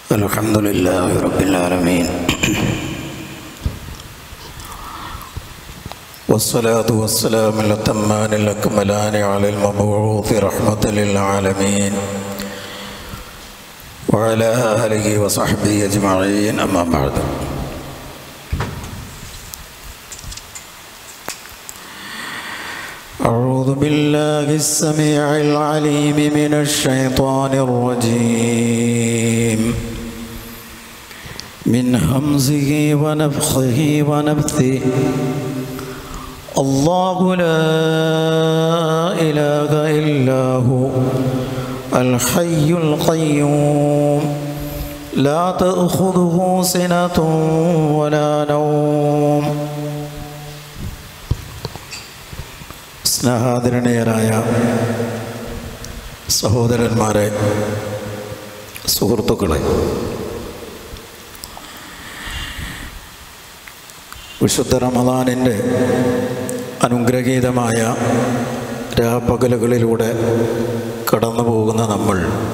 الحمد لله رب العالمين والصلاة والسلام الأتمان الأكملان على المبعوث رحمة للعالمين وعلى آله وصحبه أجمعين أما بعد أعوذ بالله السميع العليم من الشيطان الرجيم من همزه ونفخه ونفثه الله لا إله إلا هو الحي القيوم لا تأخذه سنة ولا نوم സ്നേഹാദരണീയരായ സഹോദരന്മാരെ സുഹൃത്തുക്കളെ വിശുദ്ധ റമദാനിൻ്റെ അനുഗ്രഹീതമായ രാപ്പകലുകളിലൂടെ കടന്നു പോകുന്ന നമ്മൾ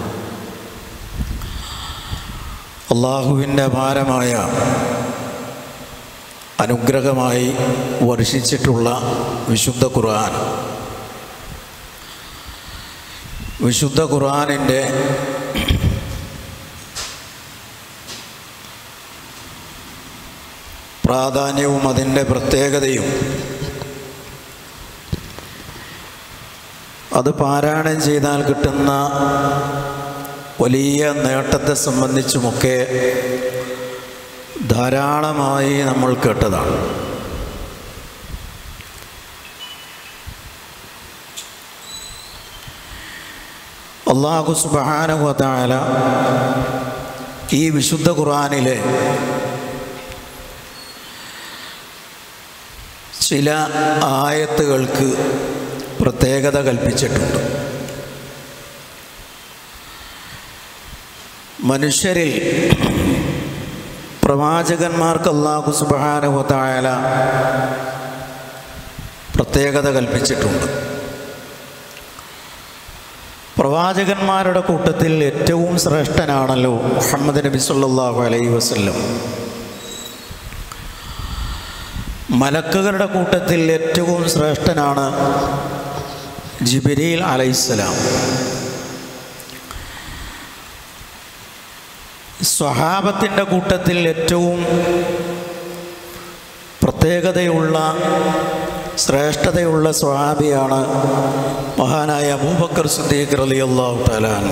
അള്ളാഹുവിൻ്റെ അപാരമായ അനുഗ്രഹമായി വർഷിച്ചിട്ടുള്ള വിശുദ്ധ ഖുർആൻ വിശുദ്ധ ഖുർആനിൻ്റെ പ്രാധാന്യവും അതിൻ്റെ പ്രത്യേകതയും അത് പാരായണം ചെയ്താൽ കിട്ടുന്ന വലിയ നേട്ടത്തെ സംബന്ധിച്ചുമൊക്കെ ധാരാളമായി നമ്മൾ കേട്ടതാണ് അള്ളാഹു സുബാനുവതാല ഈ വിശുദ്ധ ഖുർആാനിലെ ചില ആയത്തുകൾക്ക് പ്രത്യേകത കൽപ്പിച്ചിട്ടുണ്ട് മനുഷ്യരിൽ പ്രവാചകന്മാർക്ക് അള്ളാഹു സുബാനുവതായ പ്രത്യേകത കൽപ്പിച്ചിട്ടുണ്ട് പ്രവാചകന്മാരുടെ കൂട്ടത്തിൽ ഏറ്റവും ശ്രേഷ്ഠനാണല്ലോ മുഹമ്മദ് നബി സല്ലാഹു അലൈഹി വസ്ല്ലം മലക്കുകളുടെ കൂട്ടത്തിൽ ഏറ്റവും ശ്രേഷ്ഠനാണ് ജിബിരിൽ അലൈഹിസ്സലാം സ്വഹാബത്തിൻ്റെ കൂട്ടത്തിൽ ഏറ്റവും പ്രത്യേകതയുള്ള ശ്രേഷ്ഠതയുള്ള സ്വഹാബിയാണ് മഹാനായ അബൂബക്കർ സിദ്ദീഖ് റലി അള്ളാഹു തലാൻ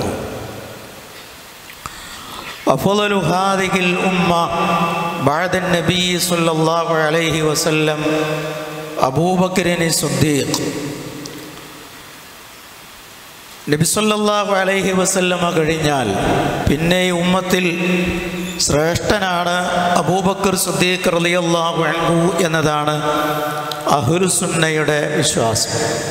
أفضل هذه الأمة بعد النبي صلى الله عليه وسلم أبو بكر الصديق നബിസല്ലാഹു അലൈഹി വസല്ലമ കഴിഞ്ഞാൽ പിന്നെ ഈ ഉമ്മത്തിൽ ശ്രേഷ്ഠനാണ് അബൂബക്കർ സുദ്ദീഖ് റളിയല്ലാഹു അൻഹു എന്നതാണ് അഹുരുസുന്നയുടെ വിശ്വാസം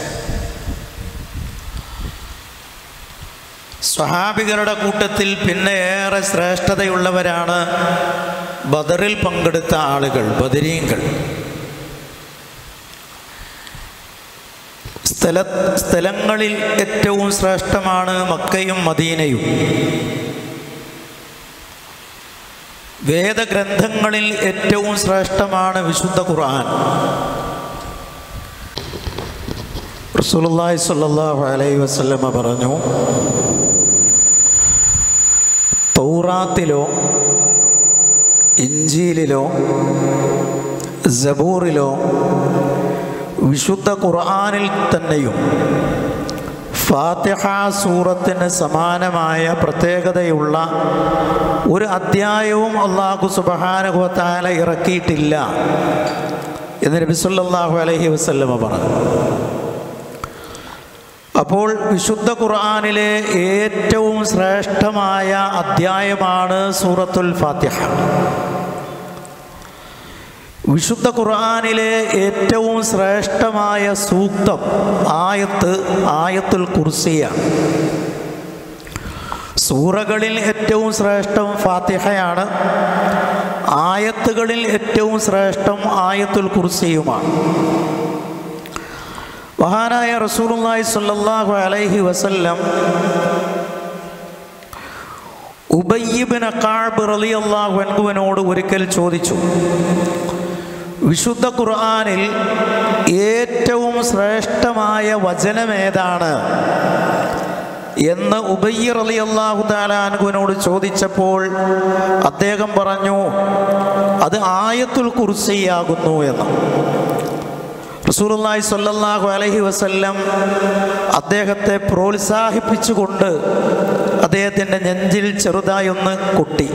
സ്വഹാബികളുടെ കൂട്ടത്തിൽ പിന്നെ ഏറെ ശ്രേഷ്ഠതയുള്ളവരാണ് ബദറിൽ പങ്കെടുത്ത ആളുകൾ ബദരീങ്ങൾ സ്ഥല സ്ഥലങ്ങളിൽ ഏറ്റവും ശ്രേഷ്ഠമാണ് മക്കയും മദീനയും വേദഗ്രന്ഥങ്ങളിൽ ഏറ്റവും ശ്രേഷ്ഠമാണ് വിശുദ്ധ ഖുർആൻ റസൂലുള്ളാഹി സ്വല്ലല്ലാഹു അലൈഹി വസല്ലമ പറഞ്ഞു തൗറാത്തിലോ ഇഞ്ചീലിലോ സബൂറിലോ വിശുദ്ധ ഖുർആാനിൽ തന്നെയും ഫാത്തിഹ സൂറത്തിന് സമാനമായ പ്രത്യേകതയുള്ള ഒരു അധ്യായവും അള്ളാഹു സുബഹാനുഭവത്താല ഇറക്കിയിട്ടില്ല എന്ന് നബി സല്ലല്ലാഹു അലൈഹി വസല്ലമ പറഞ്ഞു അപ്പോൾ വിശുദ്ധ ഖുർആാനിലെ ഏറ്റവും ശ്രേഷ്ഠമായ അധ്യായമാണ് സൂറത്തുൽ ഫാത്തിഹ വിശുദ്ധ ഖുർആാനിലെ ഏറ്റവും ശ്രേഷ്ഠമായ സൂക്തം ആയത്ത് ആയത്തുൽ കുർസിയാണ് സൂറകളിൽ ഏറ്റവും ശ്രേഷ്ഠം ഫാത്തിഹയാണ് ആയത്തുകളിൽ ഏറ്റവും ശ്രേഷ്ഠം ആയത്തുൽ കുർസിയുമാണ് മഹാനായ റസൂലുള്ളാഹി സ്വല്ലല്ലാഹു അലൈഹി വസല്ലം ഉബയ്യബിന് കാബ് റളിയല്ലാഹു അൻഹുവിനോട് ഒരിക്കൽ ചോദിച്ചു വിശുദ്ധ ഖുർആനിൽ ഏറ്റവും ശ്രേഷ്ഠമായ വചനമേതാണ് എന്ന് ഉബയ്യർ അലി അള്ളാഹു താലാൻകുവിനോട് ചോദിച്ചപ്പോൾ അദ്ദേഹം പറഞ്ഞു അത് ആയത്തുൽ കുർസിയാകുന്നു എന്ന് റസൂലുള്ളാഹി സ്വല്ലല്ലാഹു അലൈഹി വസല്ലം അദ്ദേഹത്തെ പ്രോത്സാഹിപ്പിച്ചുകൊണ്ട് അദ്ദേഹത്തിൻ്റെ നെഞ്ചിൽ ചെറുതായി ഒന്ന് കൊട്ടി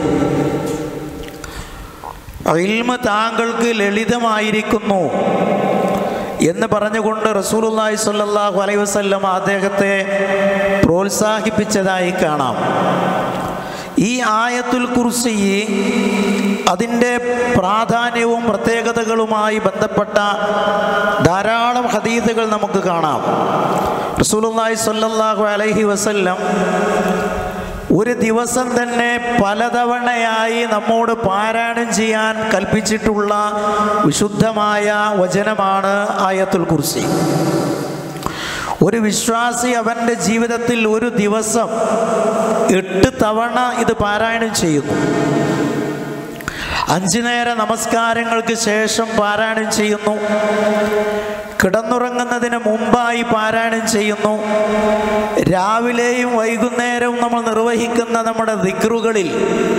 ഇൽമ താങ്കൾക്ക് ലളിതമായിരിക്കുന്നു എന്ന് പറഞ്ഞുകൊണ്ട് റസൂലുള്ളാഹി സ്വല്ലല്ലാഹു അലൈഹി വസല്ലം അദ്ദേഹത്തെ പ്രോത്സാഹിപ്പിച്ചതായി കാണാം ഈ ആയത്തുൽ കുർസി അതിൻ്റെ പ്രാധാന്യവും പ്രത്യേകതകളുമായി ബന്ധപ്പെട്ട ധാരാളം ഹദീദുകൾ നമുക്ക് കാണാം റസൂലുള്ളാഹി സ്വല്ലല്ലാഹു അലൈഹി വസല്ലം ഒരു ദിവസം തന്നെ പലതവണയായി നമ്മോട് പാരായണം ചെയ്യാൻ കൽപ്പിച്ചിട്ടുള്ള വിശുദ്ധമായ വചനമാണ് ആയത്തുൽ കുർസി ഒരു വിശ്വാസി അവൻ്റെ ജീവിതത്തിൽ ഒരു ദിവസം എട്ട് തവണ ഇത് പാരായണം ചെയ്യുന്നു അഞ്ചു നേര നമസ്കാരങ്ങൾക്ക് ശേഷം പാരായണം ചെയ്യുന്നു കിടന്നുറങ്ങുന്നതിന് മുമ്പായി പാരായണം ചെയ്യുന്നു രാവിലെയും വൈകുന്നേരവും നമ്മൾ നിർവഹിക്കുന്ന നമ്മുടെ ദിക്റുകളിൽ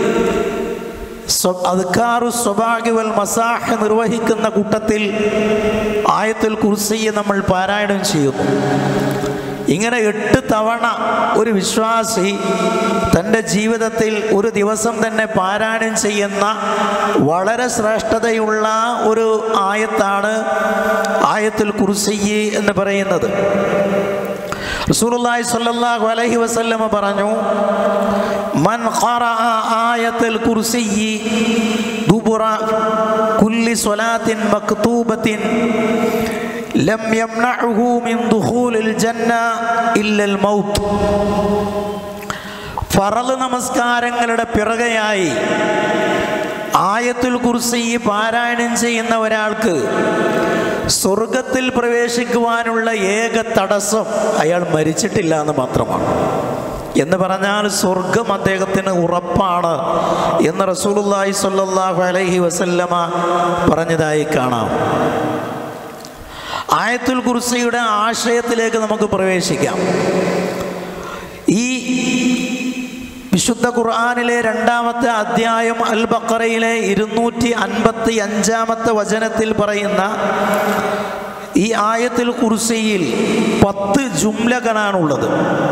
അദ്ക്കാറു സ്വഭാഗ്യവൽ മസാഹ് നിർവഹിക്കുന്ന കൂട്ടത്തിൽ ആയത്തുൽ കുർസിയെ നമ്മൾ പാരായണം ചെയ്യുന്നു ഇങ്ങനെ എട്ട് തവണ ഒരു വിശ്വാസി തൻ്റെ ജീവിതത്തിൽ ഒരു ദിവസം തന്നെ പാരായണം ചെയ്യുന്ന വളരെ ശ്രേഷ്ഠതയുള്ള ഒരു ആയത്താണ് ആയത്തുൽ കുർസി എന്ന് പറയുന്നത് റസൂലുള്ളാഹി സ്വല്ലല്ലാഹു അലൈഹി വസല്ലമ പറഞ്ഞു മൻ ഖറഅ ആയത്തുൽ കുർസി ദുബുറ കുല്ലി സ്വലാത്തിൻ മക്തൂബത്തിൻ ലം യംനഉഹു മിൻ ദുഖൂലിൽ ജന്ന ഇല്ലൽ മൗത്ത് ഫറള് നമസ്കാരങ്ങളുടെ പിറകയായി ആയത്തുൽ കുർസി പാരായണം ചെയ്യുന്ന ഒരാൾക്ക് സ്വർഗത്തിൽ പ്രവേശിക്കുവാനുള്ള ഏക തടസ്സം അയാൾ മരിച്ചിട്ടില്ല എന്ന് മാത്രമാണ് എന്ന് പറഞ്ഞാൽ സ്വർഗം അദ്ദേഹത്തിന് ഉറപ്പാണ് എന്ന് റസൂലുള്ളാഹി സ്വല്ലല്ലാഹു അലൈഹി വസല്ലമ പറഞ്ഞതായി കാണാം ആയത്തുൽ കുർസിയുടെ ആശയത്തിലേക്ക് നമുക്ക് പ്രവേശിക്കാം ഈ വിശുദ്ധ ഖുർആാനിലെ രണ്ടാമത്തെ അധ്യായം അൽ ബക്കറയിലെ ഇരുന്നൂറ്റി അൻപത്തി അഞ്ചാമത്തെ വചനത്തിൽ പറയുന്ന ഈ ആയത്തിൽ കുർസിയിൽ പത്ത് ജുംലകളാണുള്ളത്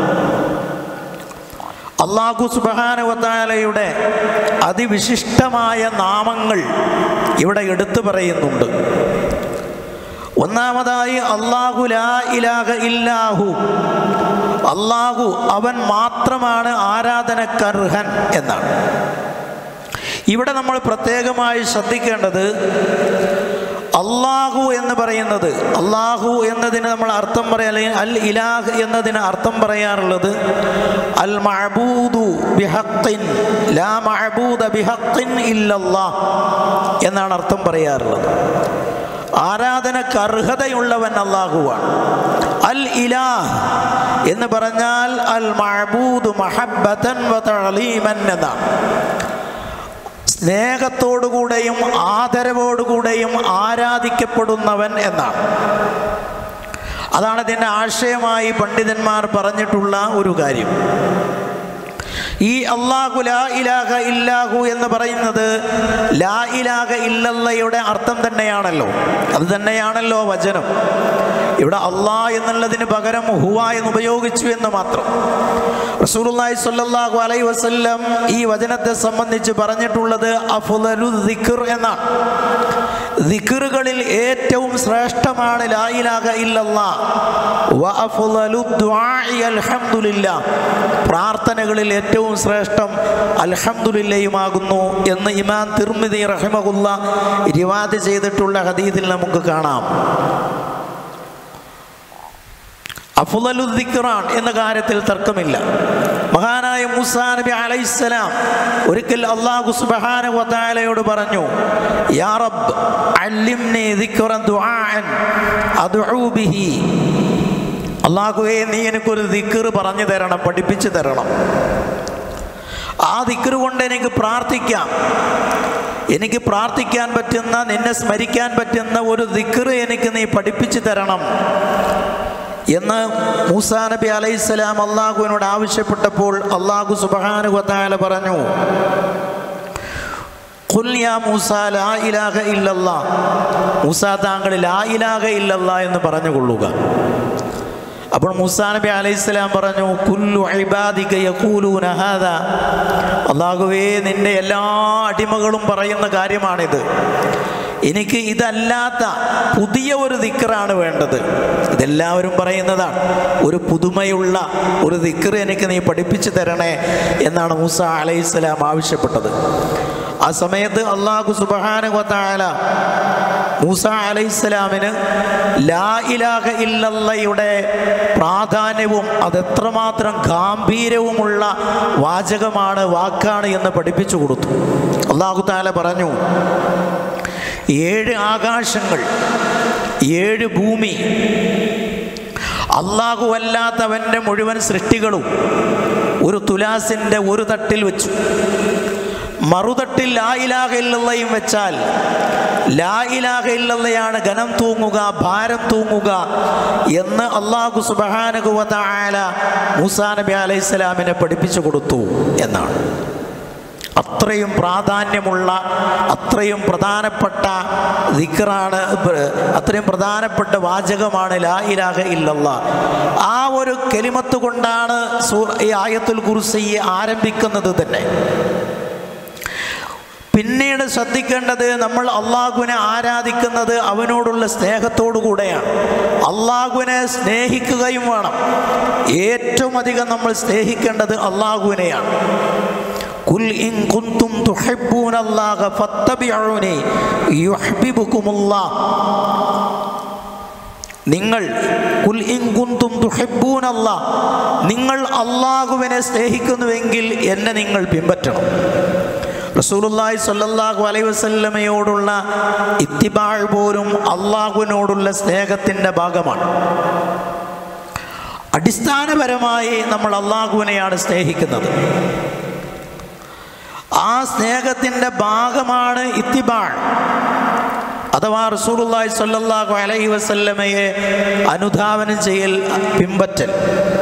അള്ളാഹു സുബാനുവത്താലയുടെ അതിവിശിഷ്ടമായ നാമങ്ങൾ ഇവിടെ എടുത്തു പറയുന്നുണ്ട് ഒന്നാമതായി അള്ളാഹു ലാ ഇലാഹ ഇല്ലാഹു അള്ളാഹു അവൻ മാത്രമാണ് ആരാധനക്കർഹൻ എന്നാണ് ഇവിടെ നമ്മൾ പ്രത്യേകമായി ശ്രദ്ധിക്കേണ്ടത് അള്ളാഹു എന്ന് പറയുന്നത് അള്ളാഹു എന്നതിന് നമ്മൾ അർത്ഥം പറയാം അല്ലെങ്കിൽ അൽ ഇലാഹ് എന്നതിന് അർത്ഥം പറയാറുള്ളത് അൽ മഅബൂദു ബിഹഖിൻ ലാ മഅബൂദ ബിഹഖിൻ ഇല്ലല്ലാഹ് എന്നാണ് അർത്ഥം പറയാറുള്ളത് ആരാധനക്ക് അർഹതയുള്ളവൻ അള്ളാഹുവാണ് അൽ ഇലാഹ് എന്ന് പറഞ്ഞാൽ അൽ മഅബൂദ് മഹബ്ബതൻ വ തഅലീമൻ എന്നാണ് സ്നേഹത്തോടുകൂടെയും ആദരവോടുകൂടെയും ആരാധിക്കപ്പെടുന്നവൻ എന്നാണ് അതാണ് ഇതിൻ്റെ ആശയമായി പണ്ഡിതന്മാർ പറഞ്ഞിട്ടുള്ള ഒരു കാര്യം ഈ അള്ളാഹു ലാ ഇലാഹ ഇല്ലാഹു എന്ന് പറയുന്നത് ലാ ഇലാഹ ഇല്ലല്ലയുടെ അർത്ഥം തന്നെയാണല്ലോ അത് തന്നെയാണല്ലോ വചനം ഇവിടെ അള്ളാ എന്നുള്ളതിന് പകരം ഹുവ എന്ന് ഉപയോഗിച്ചു എന്ന് മാത്രം റസൂലുള്ളാഹി സ്വല്ലല്ലാഹു അലൈഹി വസല്ലം ഈ വചനത്തെ സംബന്ധിച്ച് പറഞ്ഞിട്ടുള്ളത് അഫ്ളലു ദിക്ർ എന്നാണ് ദിക്റുകളിൽ ഏറ്റവും ശ്രേഷ്ഠമാണ് ലാ ഇലാഹ ഇല്ലല്ലാ വ അഫ്ളലു ദുആഇ അൽഹംദുലില്ലാ പ്രാർത്ഥനകളിൽ ഏറ്റവും ശ്രേഷ്ഠം അൽഹംദുലില്ലയുമാകുന്നു എന്ന് ഇമാം തിർമിദി റഹിമഹുല്ല റിവാദ് ചെയ്തിട്ടുള്ള ഹദീദിൽ നമുക്ക് കാണാം അഫുദലുദ്ദിഖറാൻ എന്ന കാര്യത്തിൽ തർക്കമില്ല മഹാനായ മൂസാ നബി അലൈഹിസ്സലാം ഒരിക്കൽ അള്ളാഹു സുബ്ഹാനഹു വതആലയോട് പറഞ്ഞു യാ റബ്ബ് അല്ലിംനി ദിക്റൻ ദുആഅൻ അദ്ഉ ബിഹി അള്ളാഹുവേ നീ എനിക്കൊരു ദിക്ർ പറഞ്ഞു തരണം പഠിപ്പിച്ചു തരണം ആ ദിക്റ് കൊണ്ട് എനിക്ക് പ്രാർത്ഥിക്കാം എനിക്ക് പ്രാർത്ഥിക്കാൻ പറ്റുന്ന നിന്നെ സ്മരിക്കാൻ പറ്റുന്ന ഒരു ദിക്റ് എനിക്ക് നീ പഠിപ്പിച്ചു തരണം എന്ന് മൂസാ നബി അലൈഹിസ്സലാം അള്ളാഹുവിനോട് ആവശ്യപ്പെട്ടപ്പോൾ അള്ളാഹു സുബാനുവത്താല പറഞ്ഞു "ഖുൽ യാ മൂസ ലാ ഇലാഹ ഇല്ലല്ലാ മൂസ താങ്കൾ ലാ ഇലാഹ ഇല്ലല്ലാ എന്ന് പറഞ്ഞുകൊള്ളുക അപ്പോൾ മൂസാ നബി അലൈഹിസ്സലാം പറഞ്ഞു കുല്ലു ഇബാദിക യഖൂലൂന ഹാദാ അള്ളാഹുവേ നിന്റെ എല്ലാ അടിമകളും പറയുന്ന കാര്യമാണിത് എനിക്ക് ഇതല്ലാത്ത പുതിയ ഒരു ദിക്കറാണ് വേണ്ടത് ഇതെല്ലാവരും പറയുന്നതാണ് ഒരു പുതുമയുള്ള ഒരു ദിക്കർ എനിക്ക് നീ പഠിപ്പിച്ചു തരണേ എന്നാണ് മൂസ അലൈഹിസ്സലാം ആവശ്യപ്പെട്ടത് ആ സമയത്ത് അള്ളാഹു സുബാനുവത്തായ മൂസ അലൈഹിസ്സലാമിന് ലാ ഇലാഹ ഇല്ലല്ലയുടെ പ്രാധാന്യവും അതെത്രമാത്രം ഗാംഭീര്യവുമുള്ള വാചകമാണ് വാക്കാണ് എന്ന് പഠിപ്പിച്ചു കൊടുത്തു അള്ളാഹു താല പറഞ്ഞു ഏഴ് ആകാശങ്ങൾ ഏഴ് ഭൂമി അള്ളാഹു അല്ലാത്തവൻ്റെ മുഴുവൻ സൃഷ്ടികളും ഒരു തുലാസിൻ്റെ ഒരു തട്ടിൽ വെച്ചു മറുതട്ടിൽ ലാ ഇലാഹ ഇല്ലല്ലയും വെച്ചാൽ ലാ ഇലാഹ ഇല്ലല്ലയാണ് ഘനം തൂങ്ങുക ഭാരം തൂങ്ങുക എന്ന് അള്ളാഹു സുബഹാനുകുവത ആല മൂസാ നബി അലൈഹി സ്വലാമിനെ പഠിപ്പിച്ചു കൊടുത്തു എന്നാണ് അത്രയും പ്രാധാന്യമുള്ള അത്രയും പ്രധാനപ്പെട്ട ദിക്റാണ് അത്രയും പ്രധാനപ്പെട്ട വാചകമാണ് ലാ ഇലാഹ ഇല്ലല്ല ആ ഒരു കെലിമത്ത് കൊണ്ടാണ് സൂ- ഈ ആയത്തുൽ കുർസി ആരംഭിക്കുന്നത് തന്നെ പിന്നീട് ശ്രദ്ധിക്കേണ്ടത് നമ്മൾ അള്ളാഹുവിനെ ആരാധിക്കുന്നത് അവനോടുള്ള സ്നേഹത്തോടു കൂടെയാണ് അള്ളാഹുവിനെ സ്നേഹിക്കുകയും വേണം ഏറ്റവും അധികം നമ്മൾ സ്നേഹിക്കേണ്ടത് അള്ളാഹുവിനെയാണ് കുൽ ഇൻ കുന്തും തുഹിബ്ബൂന അല്ലാഹ ഫത്തബിഊനി യുഹ്ബിബുകുമുല്ലാഹ് നിങ്ങൾ കുൽ ഇൻ കുന്തും തുഹിബ്ബൂന അല്ലാഹ് നിങ്ങൾ അള്ളാഹുവിനെ സ്നേഹിക്കുന്നുവെങ്കിൽ എന്നെ നിങ്ങൾ പിൻപറ്റണം റസൂലുള്ളാഹി സ്വല്ലല്ലാഹു അലൈഹി വസല്ലമയോടുള്ള ഇത്തിബാഴ് പോലും അള്ളാഹുവിനോടുള്ള സ്നേഹത്തിൻ്റെ ഭാഗമാണ് അടിസ്ഥാനപരമായി നമ്മൾ അള്ളാഹുവിനെയാണ് സ്നേഹിക്കുന്നത് ആ സ്നേഹത്തിൻ്റെ ഭാഗമാണ് ഇത്തിബാൾ അഥവാ റസൂലുള്ളാഹി സ്വല്ലല്ലാഹു അലൈഹി വസല്ലമയെ അനുധാവനം ചെയ്യൽ പിമ്പറ്റൽ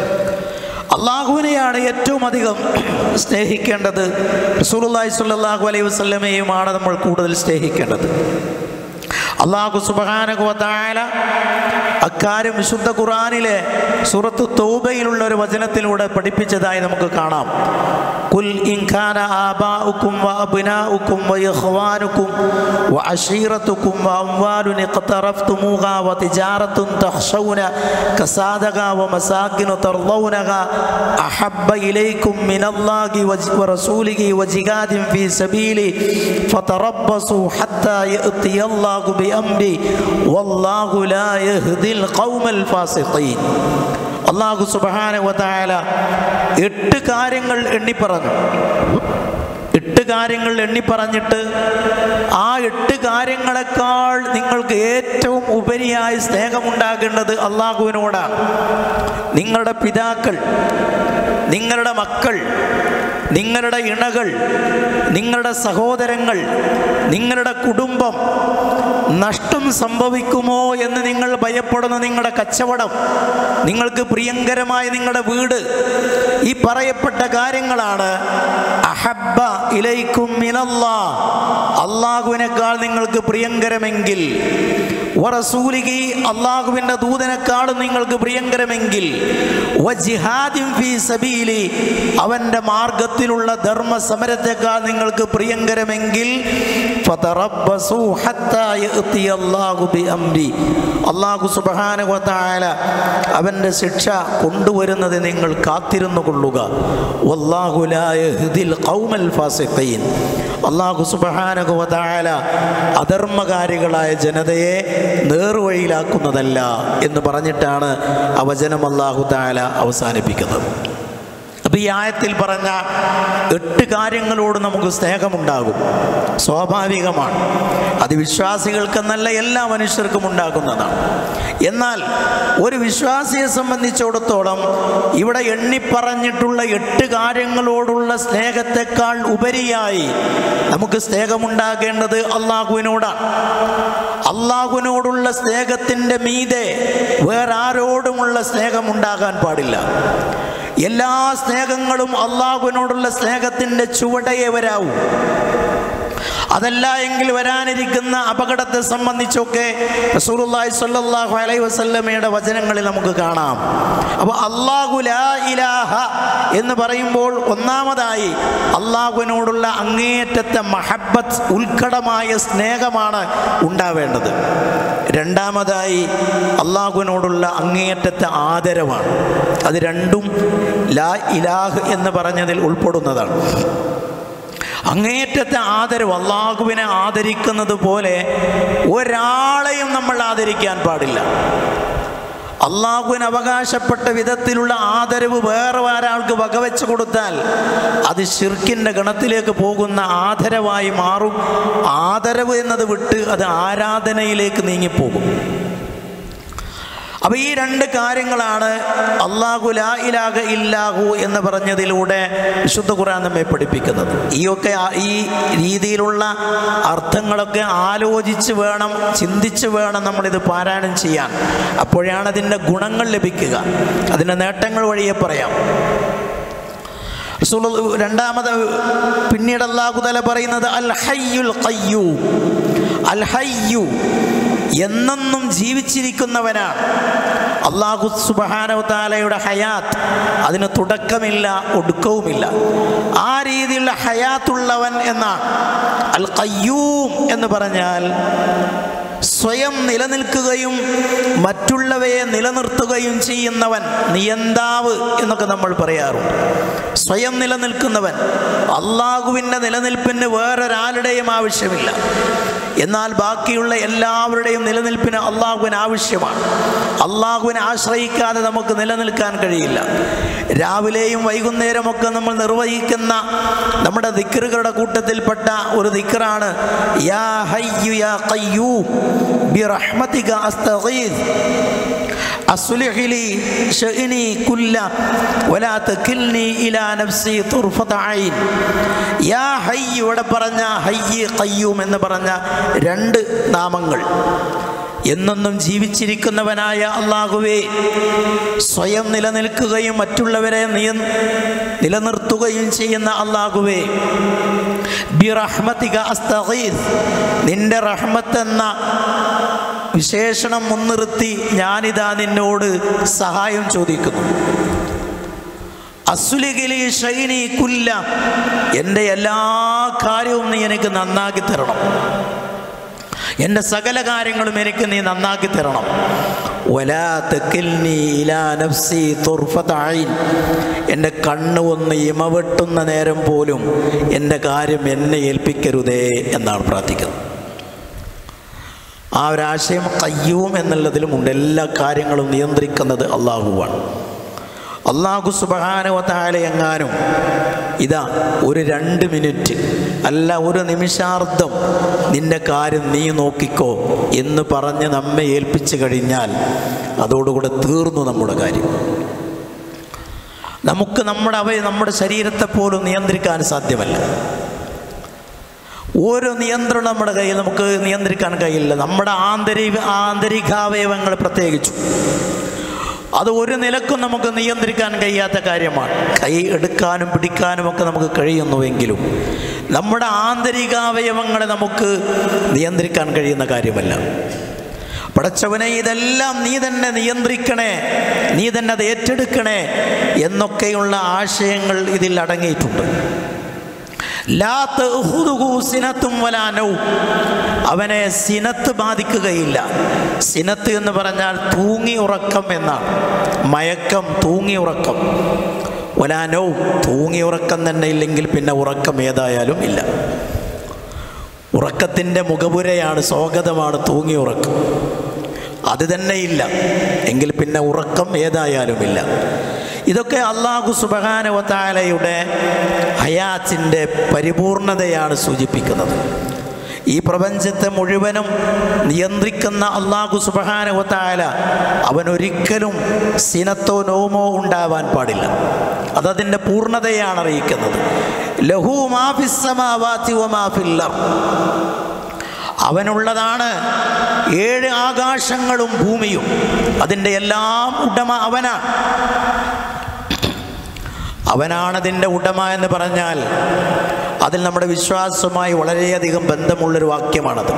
അള്ളാഹുവിനെയാണ് ഏറ്റവും അധികം സ്നേഹിക്കേണ്ടത് റസൂലുള്ളാഹി സ്വല്ലല്ലാഹു അലൈഹി വസല്ലമയുമാണ് നമ്മൾ കൂടുതൽ സ്നേഹിക്കേണ്ടത് അള്ളാഹു സുബ്ഹാനഹു വ തആല അക്കാര്യം വിശുദ്ധ ഖുർആനിലെ സൂറത്ത് തൗബയിലുള്ള ഒരു വചനത്തിലൂടെ പഠിപ്പിച്ചതായി നമുക്ക് കാണാം കുൽ ഇൻ കാന ആബാഉക്കും വഅബ്നാഉക്കും വഇഖ്വാനുക്കും വഅശീറത്തുക്കും വഅംവാലുൻ ഇഖ്തറഫ്തുമൂഹാ വതിജാറത്തുൻ തഖ്ശൗന കസാദഹാ വമസാകിനു തർളൗനഹാ അഹബ്ബ ഇലൈക്കും മിനല്ലാഹി വജ- വറസൂലിഹി വജിഹാദിൻ ഫീ സബീലി ഫതറബ്ബസു ഹത്താ യഅതിയല്ലാഹു ബിഅംരി വല്ലാഹു ലാ യഹ്ദിൽ ഖൗമൽ ഫാസിഖീൻ അള്ളാഹു സുബ്ഹാനഹു വ തആല എട്ട് കാര്യങ്ങൾ എണ്ണി പറഞ്ഞു എട്ട് കാര്യങ്ങൾ എണ്ണി പറഞ്ഞിട്ട് ആ എട്ട് കാര്യങ്ങളെക്കാൾ നിങ്ങൾക്ക് ഏറ്റവും ഉപരിയായി സ്നേഹമുണ്ടാകേണ്ടത് അള്ളാഹുവിനോടാണ് നിങ്ങളുടെ പിതാക്കൾ നിങ്ങളുടെ മക്കൾ നിങ്ങളുടെ ഇണകൾ നിങ്ങളുടെ സഹോദരങ്ങൾ നിങ്ങളുടെ കുടുംബം നഷ്ടം സംഭവിക്കുമോ എന്ന് നിങ്ങൾ ഭയപ്പെടുന്ന നിങ്ങളുടെ കച്ചവടം നിങ്ങൾക്ക് പ്രിയങ്കരമായ നിങ്ങളുടെ വീട് ഈ പറയപ്പെട്ട കാര്യങ്ങളാണ് അഹബ്ബ ഇലൈക്കും മിനല്ലാ അള്ളാഹുവിനേക്കാൾ നിങ്ങൾക്ക് പ്രിയങ്കരമെങ്കിൽ വറസൂലിഹി അള്ളാഹുവിൻ്റെ ദൂതനേക്കാളും നിങ്ങൾക്ക് പ്രിയങ്കരമെങ്കിൽ വജിഹാദിൻ ഫീ സബീലി അവൻ്റെ മാർഗത്തിലുള്ള ധർമ്മ സമരത്തെക്കാൾ നിങ്ങൾക്ക് പ്രിയങ്കരമെങ്കിൽ ഫതറബ്ബസൂ ഹത്താ യഅതിയല്ലാഹു ബിഅംരി അള്ളാഹു സുബ്ഹാനഹു വ തആല അവൻ്റെ ശിക്ഷ കൊണ്ടുവരുന്നത് നിങ്ങൾ കാത്തിരുന്നു കൊള്ളുക വല്ലാഹു ലാ യഹ്ദിൽ ഖൗമൽ ഫാസിഖീൻ അള്ളാഹു സുബ്ഹാനഹു വ തആല അധർമ്മകാരികളായ ജനതയെ നേർവഴിയിലാക്കുന്നതല്ല എന്ന് പറഞ്ഞിട്ടാണ് ആ വചനം അള്ളാഹു താല അവസാനിപ്പിക്കുന്നത് അപ്പം അപ്പോൾ ഈ ആയത്തിൽ പറഞ്ഞ എട്ട് കാര്യങ്ങളോട് നമുക്ക് സ്നേഹമുണ്ടാകും സ്വാഭാവികമാണ് അത് വിശ്വാസികൾക്കെന്നല്ല എല്ലാ മനുഷ്യർക്കും ഉണ്ടാകുന്നതാണ് എന്നാൽ ഒരു വിശ്വാസിയെ സംബന്ധിച്ചിടത്തോളം ഇവിടെ എണ്ണിപ്പറഞ്ഞിട്ടുള്ള എട്ട് കാര്യങ്ങളോടുള്ള സ്നേഹത്തെക്കാൾ ഉപരിയായി നമുക്ക് സ്നേഹമുണ്ടാകേണ്ടത് അള്ളാഹുവിനോടാണ് അള്ളാഹുവിനോടുള്ള സ്നേഹത്തിൻ്റെ മീതെ വേറെ ആരോടുമുള്ള സ്നേഹം ഉണ്ടാകാൻ പാടില്ല എല്ലാ സ്നേഹങ്ങളും അള്ളാഹുവിനോടുള്ള സ്നേഹത്തിൻ്റെ ചുവടയെ വരാവൂ അതല്ല എങ്കിൽ വരാനിരിക്കുന്ന അപകടത്തെ സംബന്ധിച്ചൊക്കെ റസൂലുള്ളാഹി സ്വല്ലല്ലാഹു അലൈഹി വസല്ലമയുടെ വചനങ്ങളിൽ നമുക്ക് കാണാം അപ്പോൾ അള്ളാഹു ലാ ഇലാഹ എന്ന് പറയുമ്പോൾ ഒന്നാമതായി അള്ളാഹുവിനോടുള്ള അങ്ങേയറ്റത്തെ മഹബത്ത് ഉത്കടമായ സ്നേഹമാണ് ഉണ്ടാവേണ്ടത് രണ്ടാമതായി അള്ളാഹുവിനോടുള്ള അങ്ങേയറ്റത്തെ ആദരവാണ് അത് രണ്ടും ലാ ഇലാഹ് എന്ന് പറഞ്ഞതിൽ ഉൾപ്പെടുന്നതാണ് അങ്ങേറ്റത്തെ ആദരവ് അള്ളാഹുവിനെ ആദരിക്കുന്നത് പോലെ ഒരാളെയും നമ്മൾ ആദരിക്കാൻ പാടില്ല അള്ളാഹുവിന് അവകാശപ്പെട്ട വിധത്തിലുള്ള ആദരവ് വേറെ ഒരാൾക്ക് വകവെച്ച് കൊടുത്താൽ അത് ഷിർക്കിൻ്റെ ഗണത്തിലേക്ക് പോകുന്ന ആദരവായി മാറും ആദരവ് എന്നത് വിട്ട് അത് ആരാധനയിലേക്ക് നീങ്ങിപ്പോകും അപ്പോൾ ഈ രണ്ട് കാര്യങ്ങളാണ് അള്ളാഹു ലാ ഇലാഹ ഇല്ലാഹു എന്ന് പറഞ്ഞതിലൂടെ വിശുദ്ധ ഖുർആൻ നമ്മെ പഠിപ്പിക്കുന്നത് ഈയൊക്കെ ആ- ഈ രീതിയിലുള്ള അർത്ഥങ്ങളൊക്കെ ആലോചിച്ച് വേണം ചിന്തിച്ച് വേണം നമ്മളിത് പാരായണം ചെയ്യാൻ അപ്പോഴാണ് അതിൻ്റെ ഗുണങ്ങൾ ലഭിക്കുക അതിൻ്റെ നേട്ടങ്ങൾ വഴിയെ പറയാം റസൂലു രണ്ടാമത് പിന്നീട് അള്ളാഹു തല പറയുന്നത് അൽ ഹയ്യുൽ ഖയ്യൂം അൽ ഹയ്യു എന്നെന്നും ജീവിച്ചിരിക്കുന്നവനാണ് അള്ളാഹു സുബഹാനവ താലയുടെ ഹയാത്ത് അതിന് തുടക്കമില്ല ഒടുക്കവുമില്ല ആ രീതിയിലുള്ള ഹയാത്തുള്ളവൻ എന്നാണ് അൽ ഖയ്യൂം എന്ന് പറഞ്ഞാൽ സ്വയം നിലനിൽക്കുകയും മറ്റുള്ളവയെ നിലനിർത്തുകയും ചെയ്യുന്നവൻ നിയന്താവ് എന്നൊക്കെ നമ്മൾ പറയാറുണ്ട് സ്വയം നിലനിൽക്കുന്നവൻ അള്ളാഹുവിൻ്റെ നിലനിൽപ്പിന് വേറൊരാളുടെയും ആവശ്യമില്ല എന്നാൽ ബാക്കിയുള്ള എല്ലാവരുടെയും നിലനിൽപ്പിന് അള്ളാഹുവിന് ആവശ്യമാണ് അള്ളാഹുവിനെ ആശ്രയിക്കാതെ നമുക്ക് നിലനിൽക്കാൻ കഴിയില്ല രാവിലെയും വൈകുന്നേരമൊക്കെ നമ്മൾ നിർവഹിക്കുന്ന നമ്മുടെ ദിക്കറുകളുടെ കൂട്ടത്തിൽപ്പെട്ട ഒരു ദിക്കറാണ് യാ ഹയ്യു യാ ഖയ്യൂം ബിറഹ്മതിക അസ്തഗീസ് അസ്ലിഹ് ലി ശഅനി കുല്ല വലാ തകിൽനി ഇലാ നഫ്സി തുർഫത ഐൻ യാ ഹയ്യ് ഇവിടെ പറഞ്ഞ ഹയ്യ് ഖയ്യൂം എന്ന് പറഞ്ഞ രണ്ട് നാമങ്ങൾ എന്നെന്നും ജീവിച്ചിരിക്കുന്നവനായ അള്ളാഹുവേ സ്വയം നിലനിൽക്കുകയും മറ്റുള്ളവരെ നിയ നിലനിർത്തുകയും ചെയ്യുന്ന അള്ളാഹുവേ ബിറഹ്മതിക അസ്തഗീസ് നിന്റെ റഹ്മത്ത് എന്ന വിശേഷണം മുൻനിർത്തി ഞാനിതാ നിന്നോട് സഹായം ചോദിക്കുന്നു അസുലിഗിലി ഷൈനി കുല്ല എൻ്റെ എല്ലാ കാര്യവും നീ എനിക്ക് നന്നാക്കി തരണം എൻ്റെ സകല കാര്യങ്ങളും എനിക്ക് നീ നന്നാക്കി തരണം വലാ തക്കിൽനി ഇലാ നഫ്സി തുർഫത ഐൻ എൻ്റെ കണ്ണ് ഒന്ന് ഇമവെട്ടുന്ന നേരം പോലും എൻ്റെ കാര്യം എന്നെ ഏൽപ്പിക്കരുതേ എന്നാണ് പ്രാർത്ഥിക്കുന്നത് ആ ഒരാശയം കയ്യൂം എന്നുള്ളതിലുമുണ്ട് എല്ലാ കാര്യങ്ങളും നിയന്ത്രിക്കുന്നത് അള്ളാഹുവാണ് അള്ളാഹു സുബഹാനുവത്തായ എങ്ങാനും ഇതാ ഒരു രണ്ട് മിനിറ്റ് അല്ല ഒരു നിമിഷാർദ്ധം നിന്റെ കാര്യം നീ നോക്കിക്കോ എന്ന് പറഞ്ഞ് നമ്മെ ഏൽപ്പിച്ചു കഴിഞ്ഞാൽ അതോടുകൂടെ തീർന്നു നമ്മുടെ കാര്യം നമുക്ക് നമ്മുടെ അവയെ നമ്മുടെ ശരീരത്തെ പോലും നിയന്ത്രിക്കാൻ സാധ്യമല്ല ഓരോ നിയന്ത്രണം നമ്മുടെ കയ്യിൽ നമുക്ക് നിയന്ത്രിക്കാൻ കഴിയില്ല നമ്മുടെ ആന്തരിക ആന്തരികാവയവങ്ങൾ പ്രത്യേകിച്ചു അത് ഒരു നിലക്കും നമുക്ക് നിയന്ത്രിക്കാൻ കഴിയാത്ത കാര്യമാണ് കൈ എടുക്കാനും പിടിക്കാനും ഒക്കെ നമുക്ക് കഴിയുന്നുവെങ്കിലും നമ്മുടെ ആന്തരികാവയവങ്ങളെ നമുക്ക് നിയന്ത്രിക്കാൻ കഴിയുന്ന കാര്യമല്ല പടച്ചവനെ ഇതെല്ലാം നീ തന്നെ നിയന്ത്രിക്കണേ നീ തന്നെ അത് ഏറ്റെടുക്കണേ എന്നൊക്കെയുള്ള ആശയങ്ങൾ ഇതിൽ അടങ്ങിയിട്ടുണ്ട് ലാ തഅഖുദുഹു സിനത്തും വലാ നൗം. അവനെ സിനത്ത് ബാധിക്കുകയില്ല സിനത്ത് എന്ന് പറഞ്ഞാൽ തൂങ്ങി ഉറക്കം എന്നാണ് മയക്കം തൂങ്ങി ഉറക്കം വലാനവും തൂങ്ങി ഉറക്കം തന്നെ ഇല്ലെങ്കിൽ പിന്നെ ഉറക്കം ഏതായാലും ഇല്ല ഉറക്കത്തിൻ്റെ മുഖപുരയാണ് സ്വാഗതമാണ് തൂങ്ങി ഉറക്കം അത് തന്നെ ഇല്ല എങ്കിൽ പിന്നെ ഉറക്കം ഏതായാലുമില്ല ഇതൊക്കെ അള്ളാഹു സുബഹാനവത്താലയുടെ ഹയാത്തിൻ്റെ പരിപൂർണതയാണ് സൂചിപ്പിക്കുന്നത് ഈ പ്രപഞ്ചത്തെ മുഴുവനും നിയന്ത്രിക്കുന്ന അള്ളാഹു സുബഹാനവത്തായ അവനൊരിക്കലും സിനത്തോ നോമോ ഉണ്ടാവാൻ പാടില്ല അതതിൻ്റെ പൂർണ്ണതയാണ് അറിയിക്കുന്നത് ലഹു മാഫിസ്സമാവാത്തി വമാഫില്ലർ അവനുള്ളതാണ് ഏഴ് ആകാശങ്ങളും ഭൂമിയും അതിൻ്റെ എല്ലാം ഉടമ അവനാണ് അവനാണതിൻ്റെ ഉടമ എന്ന് പറഞ്ഞാൽ അതിൽ നമ്മുടെ വിശ്വാസവുമായി വളരെയധികം ബന്ധമുള്ളൊരു വാക്യമാണത്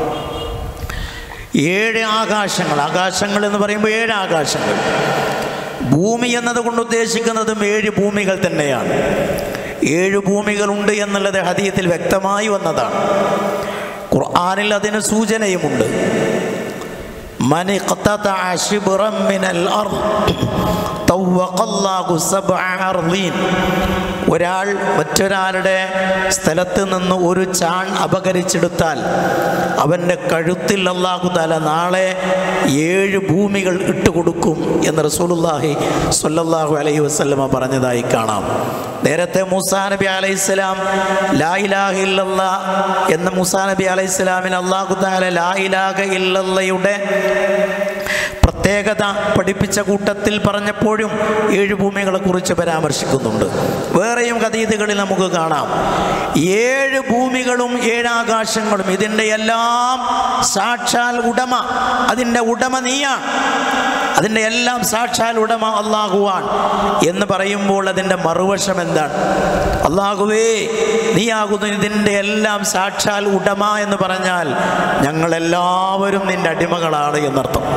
ഏഴ് ആകാശങ്ങൾ ആകാശങ്ങൾ എന്ന് പറയുമ്പോൾ ഏഴ് ആകാശങ്ങൾ ഭൂമി എന്നതുകൊണ്ട് ഉദ്ദേശിക്കുന്നതും ഏഴ് ഭൂമികൾ തന്നെയാണ് ഏഴ് ഭൂമികളുണ്ട് എന്നുള്ളത് ഹദീയത്തിൽ വ്യക്തമായി വന്നതാണ് ഖുർആനിൽ അതിന് സൂചനയുമുണ്ട് من اقتطع شبرا من الأرض طوق الله سبع أرضين ഒരാൾ മറ്റൊരാളുടെ സ്ഥലത്ത് നിന്ന് ഒരു ചാൺ അപകരിച്ചെടുത്താൽ അവൻ്റെ കഴുത്തിൽ അള്ളാഹു താല നാളെ ഏഴ് ഭൂമികൾ ഇട്ടുകൊടുക്കും എന്ന് റസൂലുല്ലാഹി സ്വല്ലല്ലാഹു അലൈഹി വസല്ലമ പറഞ്ഞതായി കാണാം നേരത്തെ മൂസാ നബി അലൈഹിസ്സലാം ലാ ഇലാഹ ഇല്ലല്ല എന്ന മൂസാ നബി അലൈഹിസ്സലാമിന് അള്ളാഹു താല ലാ ഇലാഹ ഇല്ലല്ലയുടെ പ്രത്യേകത പഠിപ്പിച്ച കൂട്ടത്തിൽ പറഞ്ഞപ്പോഴും ഏഴ് ഭൂമികളെ കുറിച്ച് പരാമർശിക്കുന്നുണ്ട് വേറെയും കഥീതുകളിൽ നമുക്ക് കാണാം ഏഴ് ഭൂമികളും ഏഴാകാശങ്ങളും ഇതിൻ്റെ എല്ലാം സാക്ഷാൽ ഉടമ അതിൻ്റെ ഉടമ നീയാണ് അതിൻ്റെ എല്ലാം സാക്ഷാൽ ഉടമ അള്ളാഹുവാൻ എന്ന് പറയുമ്പോൾ അതിൻ്റെ മറുവശം എന്താണ് അള്ളാഹുവേ നീയാകുന്നു ഇതിൻ്റെ എല്ലാം സാക്ഷാൽ ഉടമ എന്ന് പറഞ്ഞാൽ ഞങ്ങളെല്ലാവരും നിൻ്റെ അടിമകളാണ് എന്നർത്ഥം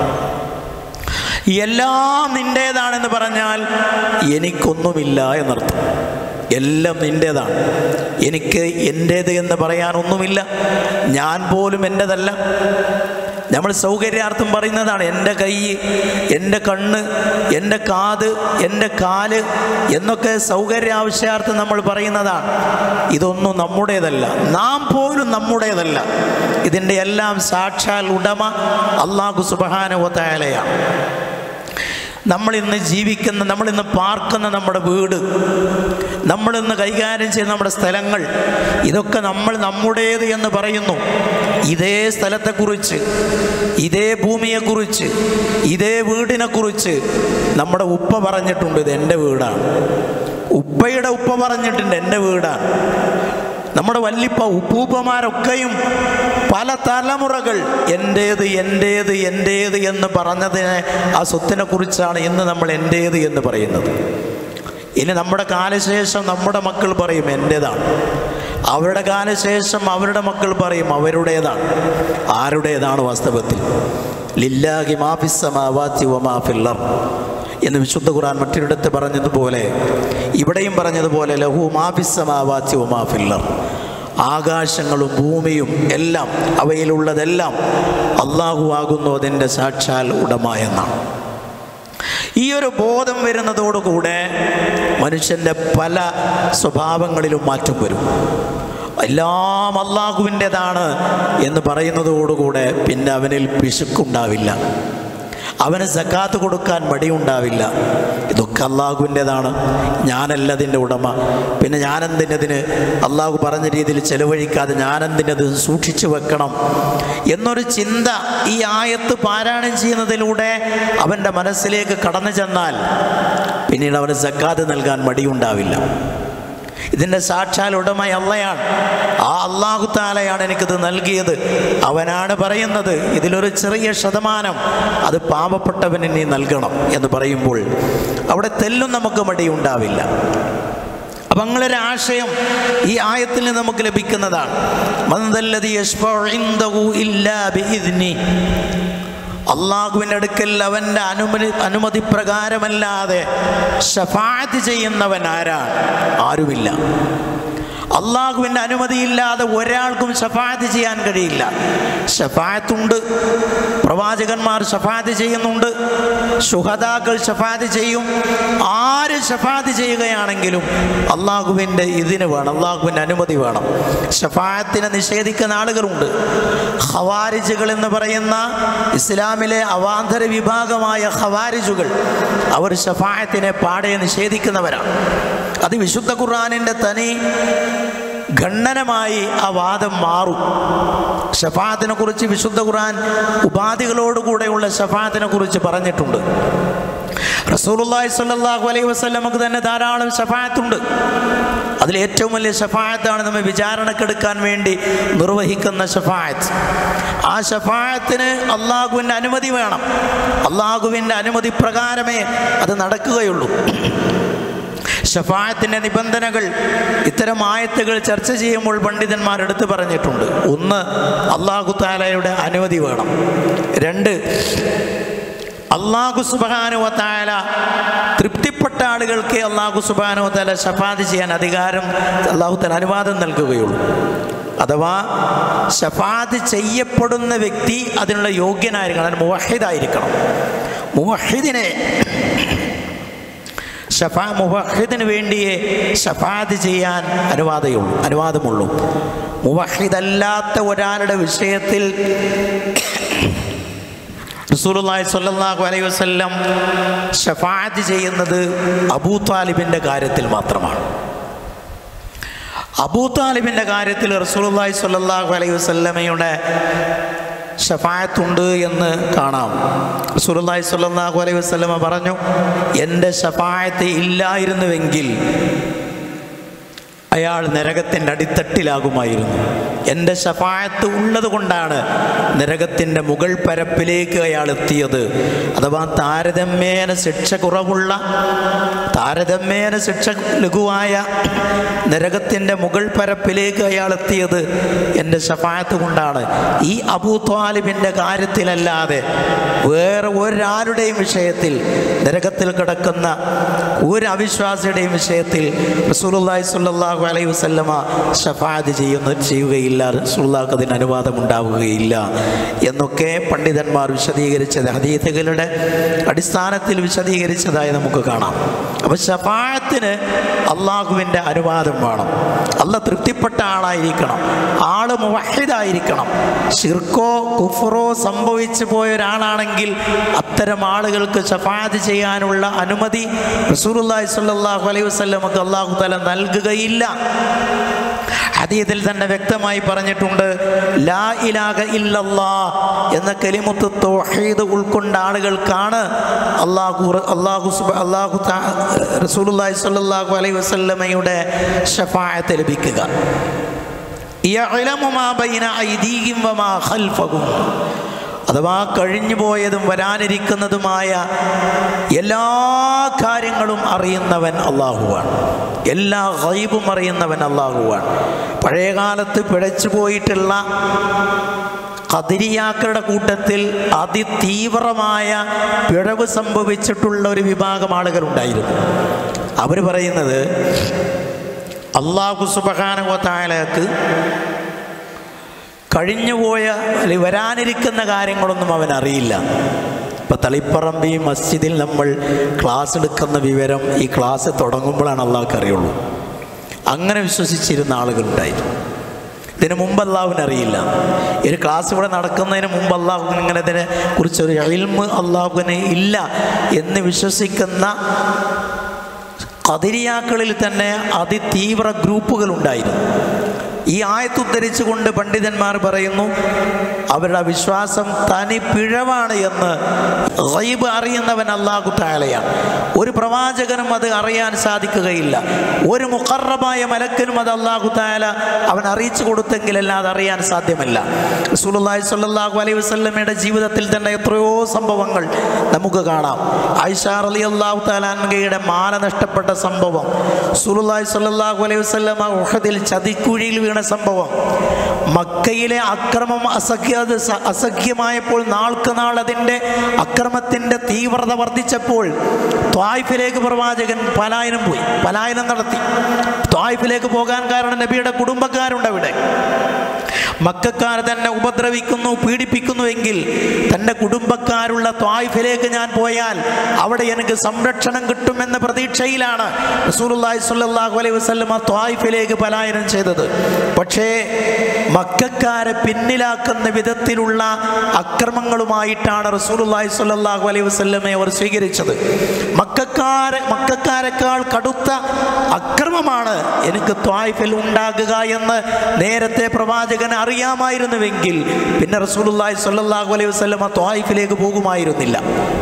എല്ലാം നിൻ്റേതാണെന്ന് പറഞ്ഞാൽ എനിക്കൊന്നുമില്ല എന്നർത്ഥം എല്ലാം നിൻ്റേതാണ് എനിക്ക് എൻ്റേത് എന്ന് പറയാനൊന്നുമില്ല ഞാൻ പോലും എൻ്റെതല്ല നമ്മൾ സൗകര്യാർത്ഥം പറയുന്നതാണ് എൻ്റെ കൈ എൻ്റെ കണ്ണ് എൻ്റെ കാത് എൻ്റെ കാല് എന്നൊക്കെ സൗകര്യ ആവശ്യാർത്ഥം നമ്മൾ പറയുന്നതാണ് ഇതൊന്നും നമ്മുടേതല്ല നാം പോലും നമ്മുടേതല്ല ഇതിൻ്റെ എല്ലാം സാക്ഷാൽ ഉടമ അള്ളാഹു സുബഹാനുവത്തായാലയാണ് നമ്മളിന്ന് ജീവിക്കുന്ന നമ്മളിന്ന് പാർക്കുന്ന നമ്മുടെ വീട് നമ്മളിന്ന് കൈകാര്യം ചെയ്യുന്ന നമ്മുടെ സ്ഥലങ്ങൾ ഇതൊക്കെ നമ്മൾ നമ്മുടേത് എന്ന് പറയുന്നു ഇതേ സ്ഥലത്തെക്കുറിച്ച് ഇതേ ഭൂമിയെക്കുറിച്ച് ഇതേ വീടിനെക്കുറിച്ച് നമ്മുടെ ഉപ്പ പറഞ്ഞിട്ടുണ്ട് ഇത് എൻ്റെ വീടാണ് ഉപ്പയുടെ ഉപ്പ പറഞ്ഞിട്ടുണ്ട് എൻ്റെ വീടാണ് നമ്മുടെ വല്ലിപ്പ ഉപ്പൂപ്പമാരൊക്കെയും പല തലമുറകൾ എൻ്റേത് എൻ്റേത് എൻ്റേത് എന്ന് പറഞ്ഞതിനെ ആ സ്വത്തിനെ കുറിച്ചാണ് ഇന്ന് നമ്മൾ എൻ്റേത് എന്ന് പറയുന്നത് ഇനി നമ്മുടെ കാലശേഷം നമ്മുടെ മക്കൾ പറയും എൻ്റേതാണ് അവരുടെ കാലശേഷം അവരുടെ മക്കൾ പറയും അവരുടേതാണ് ആരുടേതാണ് വാസ്തവത്തിൽ ലില്ലാഹി മാഫിസമാവാത്തി വമാഫില്ലർ എന്ന് വിശുദ്ധ ഖുർആൻ മറ്റൊരിടത്ത് പറഞ്ഞതുപോലെ ഇവിടെയും പറഞ്ഞതുപോലെ ലഹു മാഫിസമാവാത്തി വമാഫില്ലർ ആകാശങ്ങളും ഭൂമിയും എല്ലാം അവയിലുള്ളതെല്ലാം അള്ളാഹു ആകുന്നു അതിൻ്റെ സാക്ഷാൽ ഉടമ എന്നാണ് ഈ ഒരു ബോധം വരുന്നതോടുകൂടെ മനുഷ്യൻ്റെ പല സ്വഭാവങ്ങളിലും മാറ്റം വരും എല്ലാം അള്ളാഹുവിൻ്റെതാണ് എന്ന് പറയുന്നതോടുകൂടെ പിന്നെ അവനിൽ പിശുക്കുണ്ടാവില്ല അവന് സക്കാത്ത് കൊടുക്കാൻ മടിയുണ്ടാവില്ല ഇതൊക്കെ അള്ളാഹുവിൻ്റെതാണ് ഞാനല്ല അതിൻ്റെ ഉടമ പിന്നെ ഞാനെന്തിനതിന് അള്ളാഹു പറഞ്ഞ രീതിയിൽ ചെലവഴിക്കാതെ ഞാനെന്തിനത് സൂക്ഷിച്ചു വെക്കണം എന്നൊരു ചിന്ത ഈ ആയത്ത് പാരായണം ചെയ്യുന്നതിലൂടെ അവൻ്റെ മനസ്സിലേക്ക് കടന്നു ചെന്നാൽ പിന്നീട് അവന് സക്കാത്ത് നൽകാൻ മടിയുണ്ടാവില്ല ഇതിൻ്റെ സാക്ഷാൽ ഉടമ അള്ളയാണ് ആ അള്ളാഹു താലയാണ് എനിക്കിത് നൽകിയത് അവനാണ് പറയുന്നത് ഇതിലൊരു ചെറിയ ശതമാനം അത് പാവപ്പെട്ടവന് നീ നൽകണം എന്ന് പറയുമ്പോൾ അവിടെ തെല്ലും നമുക്ക് മടിയുണ്ടാവില്ല അപ്പം അങ്ങനൊരു ആശയം ഈ ആയത്തിൽ നിന്ന് നമുക്ക് ലഭിക്കുന്നതാണ് മന്ദല്ലതി യശ്ഫഉ ഇൻദഹു ഇല്ലാ ബിഇദ്നി അള്ളാഹുവിൻ്റെ അടുക്കൽ അവൻ്റെ അനുമതി അനുമതി പ്രകാരമല്ലാതെ ഷഫാത്ത് ചെയ്യുന്നവൻ ആരാണ് ആരുമില്ല അള്ളാഹുവിൻ്റെ അനുമതിയില്ലാതെ ഒരാൾക്കും ഷഫാത്ത് ചെയ്യാൻ കഴിയില്ല ഷഫാത്തുണ്ട് പ്രവാചകന്മാർ ഷഫാത്ത് ചെയ്യുന്നുണ്ട് ശുഹദാക്കൾ ഷഫാത്ത് ചെയ്യും ആര് ഷഫാത്ത് ചെയ്യുകയാണെങ്കിലും അള്ളാഹുവിൻ്റെ ഇതിന് വേണം അള്ളാഹുവിൻ്റെ അനുമതി വേണം ഷഫാത്തിനെ നിഷേധിക്കുന്ന ആളുകളുണ്ട് ഖവാരിജുകൾ എന്ന് പറയുന്ന ഇസ്ലാമിലെ അവാന്തര വിഭാഗമായ ഖവാരിജുകൾ അവർ ഷഫായത്തിനെ പാടെ നിഷേധിക്കുന്നവരാണ് അത് വിശുദ്ധ ഖുർആാനിൻ്റെ തനി ഖണ്ഡനമായി ആ വാദം മാറും ഷഫാത്തിനെ കുറിച്ച് വിശുദ്ധ ഖുർആൻ ഉപാധികളോടുകൂടെയുള്ള ഷഫാത്തിനെ കുറിച്ച് പറഞ്ഞിട്ടുണ്ട് റസൂലുള്ളാഹി സ്വല്ലല്ലാഹു അലൈഹി വസല്ലമക്ക് തന്നെ ധാരാളം ഷഫായത്തുണ്ട് അതിൽ ഏറ്റവും വലിയ ഷഫായത്താണ് നമ്മൾ വിചാരണക്കെടുക്കാൻ വേണ്ടി നിർവഹിക്കുന്ന ഷഫായത്ത് ആ ഷഫായത്തിന് അള്ളാഹുവിൻ്റെ അനുമതി വേണം അള്ളാഹുവിൻ്റെ അനുമതി പ്രകാരമേ അത് നടക്കുകയുള്ളൂ ഷഫായത്തിൻ്റെ നിബന്ധനകൾ ഇത്തരം ആയത്തുകൾ ചർച്ച ചെയ്യുമ്പോൾ പണ്ഡിതന്മാർ എടുത്തു പറഞ്ഞിട്ടുണ്ട് ഒന്ന് അള്ളാഹു താലയുടെ അനുമതി വേണം രണ്ട് അള്ളാഹു സുബാനുവത്തായ തൃപ്തിപ്പെട്ട ആളുകൾക്ക് അള്ളാഹു സുബാനുവത്താല ഷഫാദ് ചെയ്യാൻ അധികാരം അള്ളാഹു താല അനുവാദം നൽകുകയുള്ളൂ അഥവാ ഷഫാദ് ചെയ്യപ്പെടുന്ന വ്യക്തി അതിനുള്ള യോഗ്യനായിരിക്കണം അതിന് മുവഹിദായിരിക്കണം മുവഹിദിനെ ഷഫാ മുവഹിദിന് വേണ്ടിയേ ഷഫാദ് ചെയ്യാൻ അനുവാദമുള്ളൂ അനുവാദമുള്ളൂ മുവഹിദല്ലാത്ത ഒരാളുടെ വിഷയത്തിൽ റസൂലുള്ളാഹി സ്വല്ലല്ലാഹു അലൈഹി വസല്ലം ഷഫാഅത്ത് ചെയ്യുന്നത് അബൂ താലിബിൻ്റെ കാര്യത്തിൽ മാത്രമാണ് അബൂ താലിബിൻ്റെ കാര്യത്തിൽ റസൂലുള്ളാഹി സ്വല്ലല്ലാഹു അലൈഹി വസല്ലമയുടെ ഷഫായത്തുണ്ട് എന്ന് കാണാം റസൂലുള്ളാഹി സ്വല്ലല്ലാഹു അലൈഹി വസല്ലമ പറഞ്ഞു എൻ്റെ ഷഫായത്ത് ഇല്ലായിരുന്നുവെങ്കിൽ അയാൾ നരകത്തിൻ്റെ അടിത്തട്ടിലാകുമായിരുന്നു എൻ്റെ ഷഫായത്ത് ഉള്ളത് കൊണ്ടാണ് നരകത്തിൻ്റെ മുകൾ പരപ്പിലേക്ക് അയാൾ എത്തിയത് അഥവാ താരതമ്യേന ശിക്ഷ കുറവുള്ള താരതമ്യേന ശിക്ഷ ലഘുവായ നരകത്തിൻ്റെ മുകൾ പരപ്പിലേക്ക് അയാൾ എത്തിയത് എൻ്റെ ഷഫായത്ത് കൊണ്ടാണ് ഈ അബൂ ത്വാലിബിൻ്റെ കാര്യത്തിലല്ലാതെ വേറെ ഒരാളുടെയും വിഷയത്തിൽ നരകത്തിൽ കിടക്കുന്ന ഒരു അവിശ്വാസിയുടെയും വിഷയത്തിൽ റസൂലുള്ളാഹി സ്വല്ലല്ലാഹു അലൈഹി വസല്ലമ ഷഫാഅത്ത് ചെയ്യുന്ന ചെയ്യുകയില്ല റസൂലുള്ളാഹിക്ക് അതിന് അനുവാദം ഉണ്ടാവുകയില്ല എന്നൊക്കെ പണ്ഡിതന്മാർ വിശദീകരിച്ചത് ഹദീഥുകളുടെ അടിസ്ഥാനത്തിൽ വിശദീകരിച്ചതായി നമുക്ക് കാണാം അപ്പോൾ ഷഫാഅത്തിന് അള്ളാഹുവിൻ്റെ അനുവാദം വേണം അല്ല തൃപ്തിപ്പെട്ട ആളായിരിക്കണം ആള് മുവഹിദായിരിക്കണം ഷിർക്കോ കുഫറോ സംഭവിച്ചു പോയ ഒരാളാണെങ്കിൽ അത്തരം ആളുകൾക്ക് ഷഫാഅത്ത് ചെയ്യാനുള്ള അനുമതി റസൂലുള്ളാഹി സ്വല്ലല്ലാഹു അലൈഹി വസല്ലമക്ക് അള്ളാഹു തആല നൽകുകയില്ല ഹദീദിൽ തന്നെ വ്യക്തമായി പറഞ്ഞിട്ടുണ്ട് ലാ ഇലാഹ ഇല്ലല്ലാ എന്ന കലിമുത്ത് തൗഹീദ് ഉൾക്കൊണ്ട ആളുകൾക്കാണ് അള്ളാഹു അള്ളാഹു സുബ അള്ളാഹു താ- റസൂലുള്ളാഹി സ്വല്ലല്ലാഹു അലൈഹി വസല്ലമയുടെ ഷഫാഅത്ത് ലഭിക്കുക യഅലമു മാ ബൈന ഐദീഹിം വമാ ഖൽഫഹും അഥവാ കഴിഞ്ഞു പോയതും വരാനിരിക്കുന്നതുമായ എല്ലാ കാര്യങ്ങളും അറിയുന്നവൻ അള്ളാഹുവാണ് എല്ലാ ഗൈബും അറിയുന്നവൻ അള്ളാഹുവാണ് പഴയകാലത്ത് പിഴച്ചു പോയിട്ടുള്ള കതിരിയാക്കളുടെ കൂട്ടത്തിൽ അതിതീവ്രമായ പിഴവ് സംഭവിച്ചിട്ടുള്ള ഒരു വിഭാഗം ആളുകളുണ്ടായിരുന്നു അവർ പറയുന്നത് അള്ളാഹു സുബഹാനുവത്തായാലേക്ക് കഴിഞ്ഞുപോയ അല്ലെങ്കിൽ വരാനിരിക്കുന്ന കാര്യങ്ങളൊന്നും അവൻ അറിയില്ല ഇപ്പം തളിപ്പറമ്പ് ഈ മസ്ജിദിൽ നമ്മൾ ക്ലാസ് എടുക്കുന്ന വിവരം ഈ ക്ലാസ് തുടങ്ങുമ്പോഴാണ് അള്ളാഹ്ക്ക് അറിയുള്ളൂ അങ്ങനെ വിശ്വസിച്ചിരുന്ന ആളുകളുണ്ടായിരുന്നു ഇതിനു മുമ്പ് അള്ളാഹുവിന് അറിയില്ല ഈ ഒരു ക്ലാസ് ഇവിടെ നടക്കുന്നതിന് മുമ്പ് അള്ളാഹുവിന് ഇങ്ങനെ ഇതിനെ കുറിച്ചൊരു എൽമ് അള്ളാഹുവിന് ഇല്ല എന്ന് വിശ്വസിക്കുന്ന കതിരിയാക്കളിൽ തന്നെ അതിതീവ്ര ഗ്രൂപ്പുകൾ ഉണ്ടായിരുന്നു ഈ ആയത്തുദ്ധരിച്ചുകൊണ്ട് പണ്ഡിതന്മാർ പറയുന്നു അവരുടെ വിശ്വാസം തനി പിഴവാണ് എന്ന് ഗൈബ് അറിയുന്നവൻ അള്ളാഹു താലയാണ് ഒരു പ്രവാചകനും അത് അറിയാൻ സാധിക്കുകയില്ല ഒരു മുഖറബായ മലക്കനും അത് അള്ളാഹു താല അവൻ അറിയിച്ചു കൊടുത്തെങ്കിലല്ലാതെ അറിയാൻ സാധ്യമല്ല റസൂലുള്ളാഹി സ്വല്ലല്ലാഹു അലൈഹി വസല്ലമയുടെ ജീവിതത്തിൽ തന്നെ എത്രയോ സംഭവങ്ങൾ നമുക്ക് കാണാം ആയിഷ റളി അള്ളാഹു താലാൻകയുടെ മാല നഷ്ടപ്പെട്ട സംഭവം സുലുല്ലാഹി സ്വല്ലല്ലാഹു അലൈഹി വസല്ലമ ഉഹദിൽ ചതിക്കുഴിയിൽ വീണ സംഭവം മക്കയിലെ അക്രമം അസഖ്യ അത് സ- അസഖ്യമായപ്പോൾ നാൾക്ക് നാൾ അതിൻ്റെ അക്രമത്തിൻ്റെ തീവ്രത വർദ്ധിച്ചപ്പോൾ ത്വായ്ഫിലേക്ക് പ്രവാചകൻ പലായനം പോയി പലായനം നടത്തി ത്വായ്ഫിലേക്ക് പോകാൻ കാരണം നബിയുടെ കുടുംബക്കാരുണ്ട് അവിടെ മക്കാർ തന്നെ ഉപദ്രവിക്കുന്നു പീഡിപ്പിക്കുന്നുവെങ്കിൽ തൻ്റെ കുടുംബക്കാരുള്ള ത്വായ്ഫിലേക്ക് ഞാൻ പോയാൽ അവിടെ എനിക്ക് സംരക്ഷണം കിട്ടുമെന്ന പ്രതീക്ഷയിലാണ് റസൂലുള്ളാഹി സ്വല്ലല്ലാഹു അലൈഹി വസല്ലം ആ ത്വായ്ഫിലേക്ക് പലായനം ചെയ്തത് പക്ഷേ മക്കാരെ പിന്നിലാക്കുന്ന വിധത്തിലുള്ള അക്രമങ്ങളുമായിട്ടാണ് റസൂലുള്ളാഹി സ്വല്ലല്ലാഹു അലൈഹി വസല്ലമയെ അവർ സ്വീകരിച്ചത് മക്കാരെ മക്കാരെക്കാൾ കടുത്ത അക്രമമാണ് എനിക്ക് ത്വായ്ഫിൽ ഉണ്ടാകുക എന്ന് നേരത്തെ പ്രവാചകൻ അറിയാമായിരുന്നുവെങ്കിൽ പിന്നെ റസൂലുള്ളാഹി സ്വല്ലല്ലാഹു അലൈഹി വസല്ലം ആ ത്വായിഫിലേക്ക് പോകുമായിരുന്നില്ല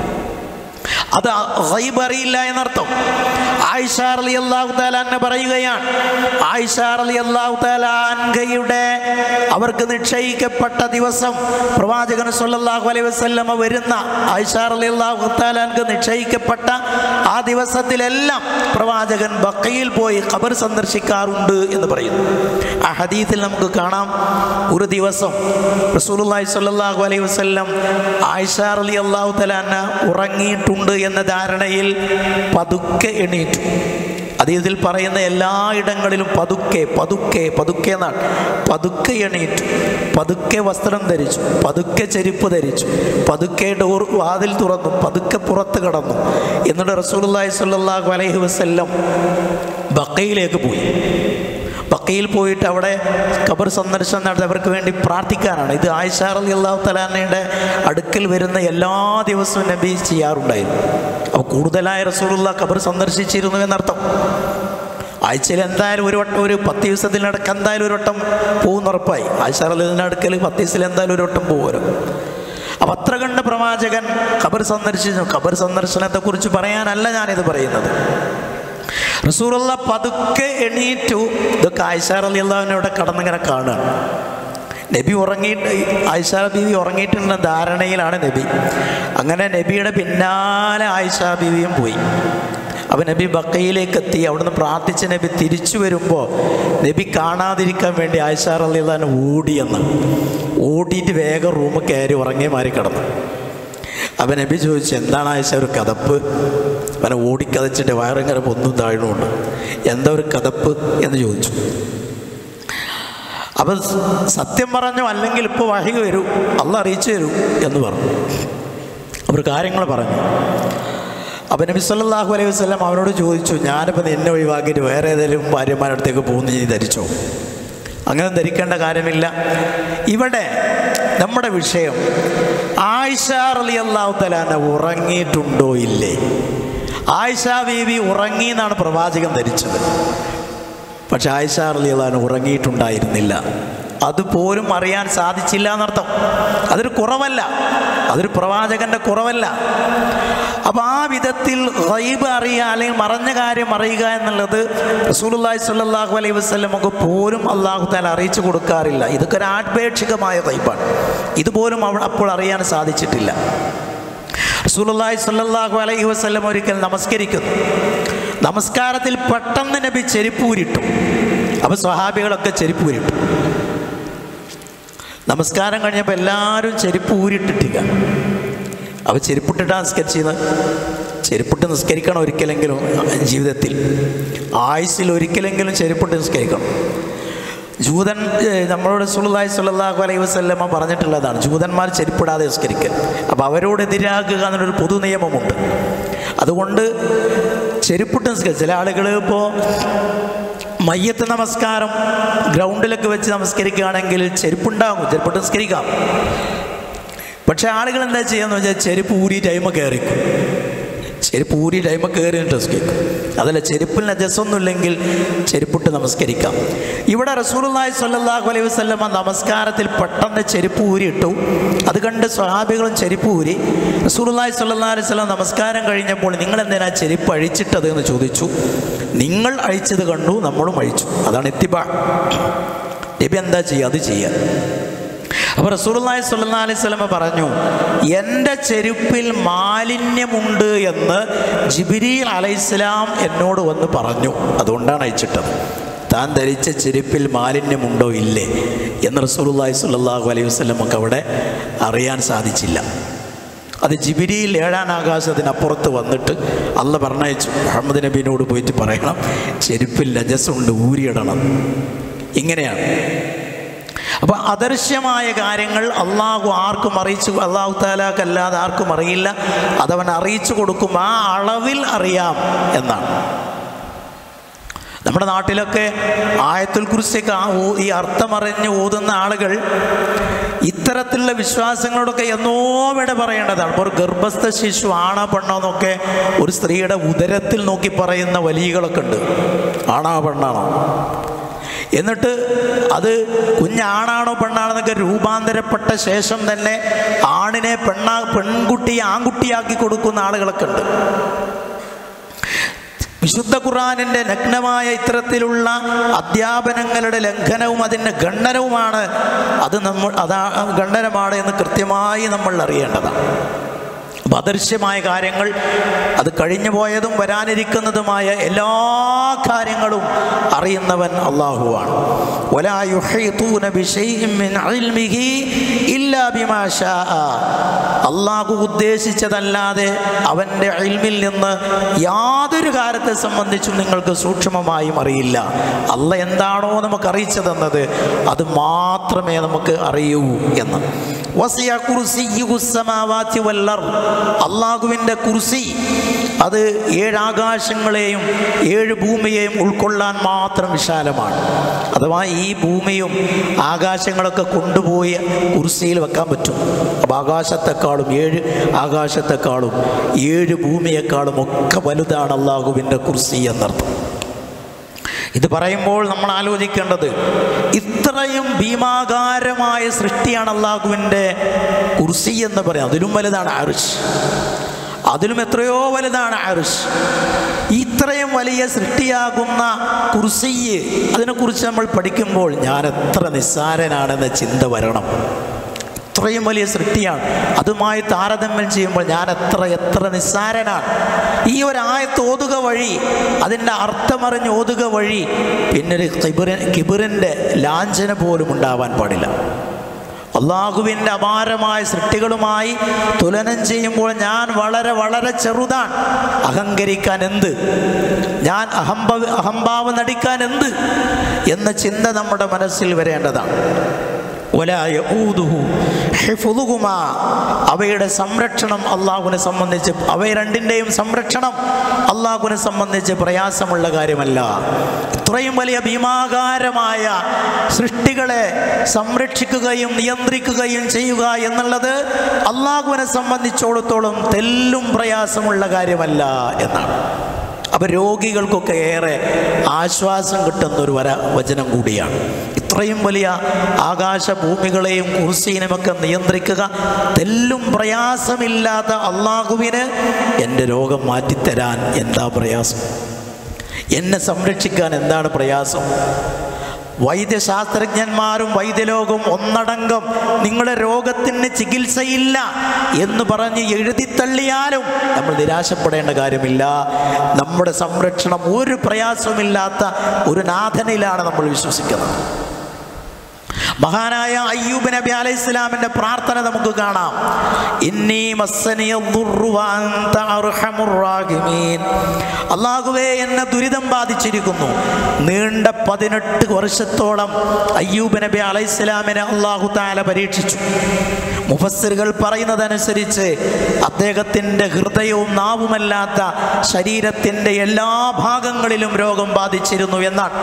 അത് ഗൈബ് അറിയില്ല എന്നർത്ഥം ആയിഷ റളിയല്ലാഹു തആല അൻഹ പറയുകയാണ് ആയിഷ റളിയല്ലാഹു തആല അൻഹയുടെ അവർക്ക് നിശ്ചയിക്കപ്പെട്ട ദിവസം പ്രവാചകൻ സ്വല്ലല്ലാഹു അലൈഹി വസല്ലമ വരുന്ന ആയിഷ റളിയല്ലാഹു തആല അൻഹ നിശ്ചയിക്കപ്പെട്ട ആ ദിവസത്തിലെല്ലാം പ്രവാചകൻ ബക്കയിൽ പോയി ഖബർ സന്ദർശിക്കാറുണ്ട് എന്ന് പറയുന്നു ആ ഹദീത്തിൽ നമുക്ക് കാണാം ഒരു ദിവസം റസൂലുള്ളാഹി സ്വല്ലല്ലാഹു അലൈഹി വസല്ലം ആയിഷ റളിയല്ലാഹു തആല അൻഹ ഉറങ്ങിയിട്ടുണ്ട് എന്ന ധാരണയിൽ പതുക്കെ എണീറ്റു അത് ഇതിൽ പറയുന്ന എല്ലായിടങ്ങളിലും പതുക്കെ പതുക്കെ പതുക്കെ എന്നാണ് പതുക്കെ എണീറ്റു പതുക്കെ വസ്ത്രം ധരിച്ചു പതുക്കെ ചെരുപ്പ് ധരിച്ചു പതുക്കെ ഡോർ വാതിൽ തുറന്നു പതുക്കെ പുറത്ത് കടന്നു എന്നിട്ട് റസൂലുള്ളാഹി സ്വല്ലല്ലാഹു അലൈഹി വസല്ലം ബക്കയിലേക്ക് പോയി ബക്കയിൽ പോയിട്ട് അവിടെ ഖബർ സന്ദർശനം നടത്തി അവർക്ക് വേണ്ടി പ്രാർത്ഥിക്കാനാണ് ഇത് ആയിഷ അലി അള്ളാഹു തലാനയുടെ അടുക്കൽ വരുന്ന എല്ലാ ദിവസവും നബി ചെയ്യാറുണ്ടായിരുന്നു അപ്പോൾ കൂടുതലായ റസൂലുള്ള ഖബർ സന്ദർശിച്ചിരുന്നു എന്നർത്ഥം ആഴ്ചയിൽ എന്തായാലും ഒരു വട്ടം ഒരു പത്ത് ദിവസത്തിനടക്ക് എന്തായാലും ഒരു വട്ടം പോകുന്ന ഉറപ്പായി ആയിഷ അലിൻ്റെ അടുക്കൽ പത്ത് ദിവസത്തിൽ എന്തായാലും ഒരു വട്ടം പോകുമല്ലോ അപ്പം അത്ര കണ്ട പ്രവാചകൻ ഖബർ സന്ദർശിച്ചു ഖബർ സന്ദർശനത്തെക്കുറിച്ച് പറയാനല്ല ഞാനിത് പറയുന്നത് റസൂലുള്ള പതുക്കെ എണീറ്റു ഇതൊക്കെ ആയിഷാർ അലി അള്ളാഹുവിനെ കടന്നിങ്ങനെ കാണുകയാണ് നബി ഉറങ്ങിയിട്ട് ആയിഷ ബീവി ഉറങ്ങിയിട്ടുള്ള ധാരണയിലാണ് നബി അങ്ങനെ നബിയുടെ പിന്നാലെ ആയിഷ ബീവിയും പോയി അപ്പം നബി ബക്കയിലേക്ക് എത്തി അവിടുന്ന് പ്രാർത്ഥിച്ച നബി തിരിച്ചു വരുമ്പോൾ നബി കാണാതിരിക്കാൻ വേണ്ടി ആയിഷ അലി അള്ളഹാൻ ഓടിയെന്ന് ഓടിയിട്ട് വേഗം റൂമിൽ കയറി ഉറങ്ങിയ മാറി കിടന്നു അവൻ നബി ചോദിച്ചു എന്താണ് ആയിഷ ഒരു കഥപ്പ് അവനെ ഓടിക്കതച്ചിട്ട് വയറിങ്ങനെ പൊന്നും താഴ്ന്നുണ്ട് എന്താ ഒരു കഥപ്പ് എന്ന് ചോദിച്ചു അപ്പം സ- സത്യം പറഞ്ഞു അല്ലെങ്കിൽ ഇപ്പോൾ വഴി വരൂ അല്ല അറിയിച്ചു തരൂ എന്ന് പറഞ്ഞു അവർ കാര്യങ്ങൾ പറഞ്ഞു അപ്പം നബി സല്ലല്ലാഹു അലൈഹി വസല്ലം അവനോട് ചോദിച്ചു ഞാനിപ്പോൾ നിന്നെ ഒഴിവാക്കിയിട്ട് വേറെ ഏതെങ്കിലും ഭാര്യമാരുടെ അടുത്തേക്ക് പോകുന്ന നീ ധരിച്ചോ അങ്ങനെ ധരിക്കേണ്ട കാര്യമില്ല ഇവിടെ നമ്മുടെ വിഷയം ആയിഷ അലി അള്ളാഹു തലാന ഉറങ്ങിയിട്ടുണ്ടോ ഇല്ലേ ആയിഷ ബീവി ഉറങ്ങി എന്നാണ് പ്രവാചകൻ ധരിച്ചത് പക്ഷെ ആയിഷ അലി അള്ളഹാൻ ഉറങ്ങിയിട്ടുണ്ടായിരുന്നില്ല അതുപോലും അറിയാൻ സാധിച്ചില്ല എന്നർത്ഥം അതൊരു കുറവല്ല അതൊരു പ്രവാചകന്റെ കുറവല്ല അപ്പം ആ വിധത്തിൽ ഗൈബ് അറിയുക അല്ലെങ്കിൽ മറഞ്ഞ കാര്യം അറിയുക എന്നുള്ളത് റസൂലുള്ളാഹി സ്വല്ലല്ലാഹു അലൈഹി വസല്ലമക്ക് പോലും അള്ളാഹു താല അറിയിച്ചു കൊടുക്കാറില്ല ഇതൊക്കെ ഒരു ആത്മേക്ഷികമായ ഗൈബാണ് ഇതുപോലും അവ അപ്പോൾ അറിയാൻ സാധിച്ചിട്ടില്ല റസൂലുള്ളാഹി സ്വല്ലല്ലാഹു അലൈഹി വസല്ലം ഒരിക്കൽ നമസ്കരിക്കുന്നു നമസ്കാരത്തിൽ പെട്ടെന്ന് നബി ചെരുപ്പൂരിട്ടു അപ്പോൾ സ്വഹാബികളൊക്കെ ചെരുപ്പൂരിട്ടു നമസ്കാരം കഴിഞ്ഞപ്പോൾ എല്ലാവരും ചെരുപ്പ് ഊരിട്ടിട്ടില്ല അപ്പോൾ ചെരുപ്പിട്ടിട്ടാണ് നിസ്കരിച്ചത് ചെരുപ്പിട്ട് നിസ്കരിക്കണം ഒരിക്കലെങ്കിലും ജീവിതത്തിൽ ആയുസ്സിൽ ഒരിക്കലെങ്കിലും ചെരുപ്പിട്ട് നിസ്കരിക്കണം ജൂതൻ ഏഹ്, നമ്മളോട് സുല്ലായി സുല്ലാഹു അലൈഹി വസ്ല്ലമ്മ പറഞ്ഞിട്ടുള്ളതാണ് ജൂതന്മാർ ചെരുപ്പിടാതെ നിസ്കരിക്കുക അപ്പോൾ അവരോട് എതിരാകുക എന്നൊരു പൊതു നിയമമുണ്ട് അതുകൊണ്ട് ചെരുപ്പിട്ട് നിസ്കരിക്കുക ചില ആളുകൾ ഇപ്പോൾ മയ്യത്ത് നമസ്കാരം ഗ്രൗണ്ടിലൊക്കെ വെച്ച് നമസ്കരിക്കുകയാണെങ്കിൽ ചെരുപ്പുണ്ടാകും ചെരുപ്പിട്ട് നിസ്കരിക്കാം പക്ഷേ ആളുകൾ എന്താ ചെയ്യാന്ന് വെച്ചാൽ ചെരുപ്പ് ഊരി ടൈമ കയറിക്കും ചെരുപ്പ് ഊരി ടൈമ കയറി നിസ്കരിക്കും അതല്ല ചെരുപ്പിൽ നജസ്സൊന്നുമില്ലെങ്കിൽ ചെരുപ്പിട്ട് നമസ്കരിക്കാം ഇവിടെ റസൂലുള്ളാഹി സ്വല്ലല്ലാഹു അലൈഹി വസല്ലമ നമസ്കാരത്തിൽ പെട്ടെന്ന് ചെരുപ്പ് ഊരിയിട്ടു അത് കണ്ട് സ്വഹാബികളും ചെരുപ്പ് ഊരി റസൂലുള്ളാഹി സ്വല്ലല്ലാഹു അലൈഹി വസല്ലം നമസ്കാരം കഴിഞ്ഞപ്പോൾ നിങ്ങൾ എന്തിനാ ചെരുപ്പ് അഴിച്ചിട്ടത് എന്ന് ചോദിച്ചു നിങ്ങൾ അഴിച്ചത് കണ്ടു നമ്മളും അഴിച്ചു അതാണ് എത്തിബാ നബി എന്താ ചെയ്യുക അത് ചെയ്യുക അപ്പോൾ റസൂലുള്ളാഹി സ്വല്ലല്ലാഹി അലൈഹി വസല്ലമ പറഞ്ഞു എൻ്റെ ചെരുപ്പിൽ മാലിന്യമുണ്ട് എന്ന് ജിബിരിൽ അലൈഹിസ്സലാം എന്നോട് വന്ന് പറഞ്ഞു അതുകൊണ്ടാണ് അയച്ചിട്ടത് താൻ ധരിച്ച ചെരുപ്പിൽ മാലിന്യമുണ്ടോ ഇല്ലേ എന്ന് റസൂലുള്ളാഹി സ്വല്ലല്ലാഹു അലൈഹി വസല്ലമക്ക് അവിടെ അറിയാൻ സാധിച്ചില്ല അത് ജിബിരിയിൽ ഏഴാം ആകാശത്തിനപ്പുറത്ത് വന്നിട്ട് അല്ല പറഞ്ഞയച്ചു മുഹമ്മദ് നബീനോട് പോയിട്ട് പറയണം ചെരുപ്പിൽ നജസുണ്ട് ഊരിയിടണം ഇങ്ങനെയാണ് അപ്പോൾ അദൃശ്യമായ കാര്യങ്ങൾ അള്ളാഹു ആർക്കും അറിയിച്ചു അള്ളാഹു താലാക്കല്ലാതെ ആർക്കും അറിയില്ല അതവൻ അറിയിച്ചു കൊടുക്കും ആ അളവിൽ അറിയാം എന്നാണ് നമ്മുടെ നാട്ടിലൊക്കെ ആയത്തുൽ കുറിച്ചൊക്കെ ആ ഊ- ഈ അർത്ഥമറിഞ്ഞ് ഓതുന്ന ആളുകൾ ഇത്തരത്തിലുള്ള വിശ്വാസങ്ങളോടൊക്കെ എന്നോ വിട പറയേണ്ടതാണ് ഇപ്പോൾ ഒരു ഗർഭസ്ഥ ശിശു ആണോ പെണ്ണോ എന്നൊക്കെ ഒരു സ്ത്രീയുടെ ഉദരത്തിൽ നോക്കി പറയുന്ന വലിയകളൊക്കെ ഉണ്ട് ആണോ പെണ്ണാണോ എന്നിട്ട് അത് കുഞ്ഞാണാണോ പെണ്ണാണെന്നൊക്കെ രൂപാന്തരപ്പെട്ട ശേഷം തന്നെ ആണിനെ പെണ്ണാ പെൺകുട്ടിയെ ആൺകുട്ടിയാക്കി കൊടുക്കുന്ന ആളുകളൊക്കെ ഉണ്ട് വിശുദ്ധ ഖുറാനിൻ്റെ നഗ്നമായ ഇത്തരത്തിലുള്ള അധ്യാപനങ്ങളുടെ ലംഘനവും അതിൻ്റെ ഖണ്ഡനവുമാണ് അത് നമ്മൾ അതാ ഖണ്ഡനമാണ് എന്ന് കൃത്യമായി നമ്മൾ അറിയേണ്ടതാണ് അപ്പം അദൃശ്യമായ കാര്യങ്ങൾ അത് കഴിഞ്ഞു പോയതും വരാനിരിക്കുന്നതുമായ എല്ലാ കാര്യങ്ങളും അറിയുന്നവൻ അള്ളാഹുവാണ് ولا يحيطون بشيء من علمه إلا بما شاء അള്ളാഹു ഉദ്ദേശിച്ചതല്ലാതെ അവൻ്റെ ഇൽമിൽ നിന്ന് യാതൊരു കാര്യത്തെ സംബന്ധിച്ചും നിങ്ങൾക്ക് സൂക്ഷ്മമായും അറിയില്ല അല്ല എന്താണോ നമുക്ക് അറിയിച്ചു തന്നത് അത് മാത്രമേ നമുക്ക് അറിയൂ എന്ന് വസിയ കുർസിയ്യുഹു സ്സമാവാതി വൽ അർദ്. അള്ളാഹുവിൻ്റെ കുർസി അത് ഏഴ് ആകാശങ്ങളെയും ഏഴ് ഭൂമിയെയും ഉൾക്കൊള്ളാൻ മാത്രം വിശാലമാണ് അഥവാ ഈ ഭൂമിയും ആകാശങ്ങളൊക്കെ കൊണ്ടുപോയി കുർസിയിൽ വെക്കാൻ പറ്റും അപ്പം ആകാശത്തെക്കാളും ഏഴ് ആകാശത്തെക്കാളും ഏഴ് ഭൂമിയെക്കാളും ഒക്കെ വലുതാണ് അള്ളാഹുവിൻ്റെ കുർസി എന്നർത്ഥം ഇത് പറയുമ്പോൾ നമ്മൾ ആലോചിക്കേണ്ടത് ഇത്രയും ഭീമാകാരമായ സൃഷ്ടിയാണ് അള്ളാഹുവിൻ്റെ കുർസി എന്ന് പറയാം അതിലും വലുതാണ് ആറുഷ് അതിലും എത്രയോ വലുതാണ് ആറുഷ് ഇത്രയും വലിയ സൃഷ്ടിയാകുന്ന കുർസിയെ അതിനെക്കുറിച്ച് നമ്മൾ പഠിക്കുമ്പോൾ ഞാൻ എത്ര നിസ്സാരനാണെന്ന ചിന്ത വരണം ഇത്രയും വലിയ സൃഷ്ടിയാണ് അതുമായി താരതമ്യം ചെയ്യുമ്പോൾ ഞാൻ എത്ര എത്ര നിസ്സാരനാണ് ഈ ഒരു ആയത്ത് ഓതുക വഴി അതിൻ്റെ അർത്ഥമറിഞ്ഞ് ഓതുക വഴി പിന്നൊരു കിബിറിൻ കിബിറിൻ്റെ ലാഞ്ചന പോലും ഉണ്ടാവാൻ പാടില്ല അള്ളാഹുവിൻ്റെ അപാരമായ സൃഷ്ടികളുമായി തുലനം ചെയ്യുമ്പോൾ ഞാൻ വളരെ വളരെ ചെറുതാണ് അഹങ്കരിക്കാൻ എന്ത് ഞാൻ അഹംഭ അഹംഭാവം നടിക്കാൻ എന്ത് എന്ന ചിന്ത നമ്മുടെ മനസ്സിൽ വരേണ്ടതാണ് ولا يؤوده حفظهما അവയുടെ സംരക്ഷണം അള്ളാഹുവിനെ സംബന്ധിച്ച് അവ രണ്ടിൻ്റെയും സംരക്ഷണം അള്ളാഹുവിനെ സംബന്ധിച്ച് പ്രയാസമുള്ള കാര്യമല്ല ഇത്രയും വലിയ ഭീമാകാരമായ സൃഷ്ടികളെ സംരക്ഷിക്കുകയും നിയന്ത്രിക്കുകയും ചെയ്യുക എന്നുള്ളത് അള്ളാഹുവിനെ സംബന്ധിച്ചോളത്തോളം തെല്ലും പ്രയാസമുള്ള കാര്യമല്ല എന്നാണ് അപ്പം രോഗികൾക്കൊക്കെ ഏറെ ആശ്വാസം കിട്ടുന്ന ഒരു വര വചനം കൂടിയാണ് ഇത്രയും വലിയ ആകാശഭൂമികളെയും കുർസീനുമൊക്കെ നിയന്ത്രിക്കുക തെല്ലും പ്രയാസമില്ലാത്ത അള്ളാഹുവിന് എൻ്റെ രോഗം മാറ്റിത്തരാൻ എന്താ പ്രയാസം എന്നെ സംരക്ഷിക്കാൻ എന്താണ് പ്രയാസം വൈദ്യശാസ്ത്രജ്ഞന്മാരും വൈദ്യലോകവും ഒന്നടങ്കം നിങ്ങളുടെ രോഗത്തിന് ചികിത്സയില്ല എന്ന് പറഞ്ഞ് എഴുതിത്തള്ളിയാലും നമ്മൾ നിരാശപ്പെടേണ്ട കാര്യമില്ല നമ്മുടെ സംരക്ഷണം ഒരു പ്രയാസവുമില്ലാത്ത ഒരു നാഥനിലാണ് നമ്മൾ വിശ്വസിക്കുന്നത് മഹാനായ അയ്യൂബ് നബി അലൈഹി ഇസ്ലാമിന്റെ പ്രാർത്ഥന നമുക്ക് കാണാം ഇന്നി മസ്സനിയ ദുർറു വ അൻത അർഹമുർ റാഹിമീൻ അള്ളാഹുവേ എന്നെ ദുരിതം ബാധിച്ചിരിക്കുന്നു നീണ്ട പതിനെട്ട് വർഷത്തോളം അയ്യൂബ് നബി അലൈഹി ഇസ്ലാമിനെ അള്ളാഹു താല പരീക്ഷിച്ചു മുഫസ്സിറുകൾ പറയുന്നതനുസരിച്ച് അദ്ദേഹത്തിൻ്റെ ഹൃദയവും നാവുമല്ലാത്ത ശരീരത്തിൻ്റെ എല്ലാ ഭാഗങ്ങളിലും രോഗം ബാധിച്ചിരുന്നു എന്നാണ്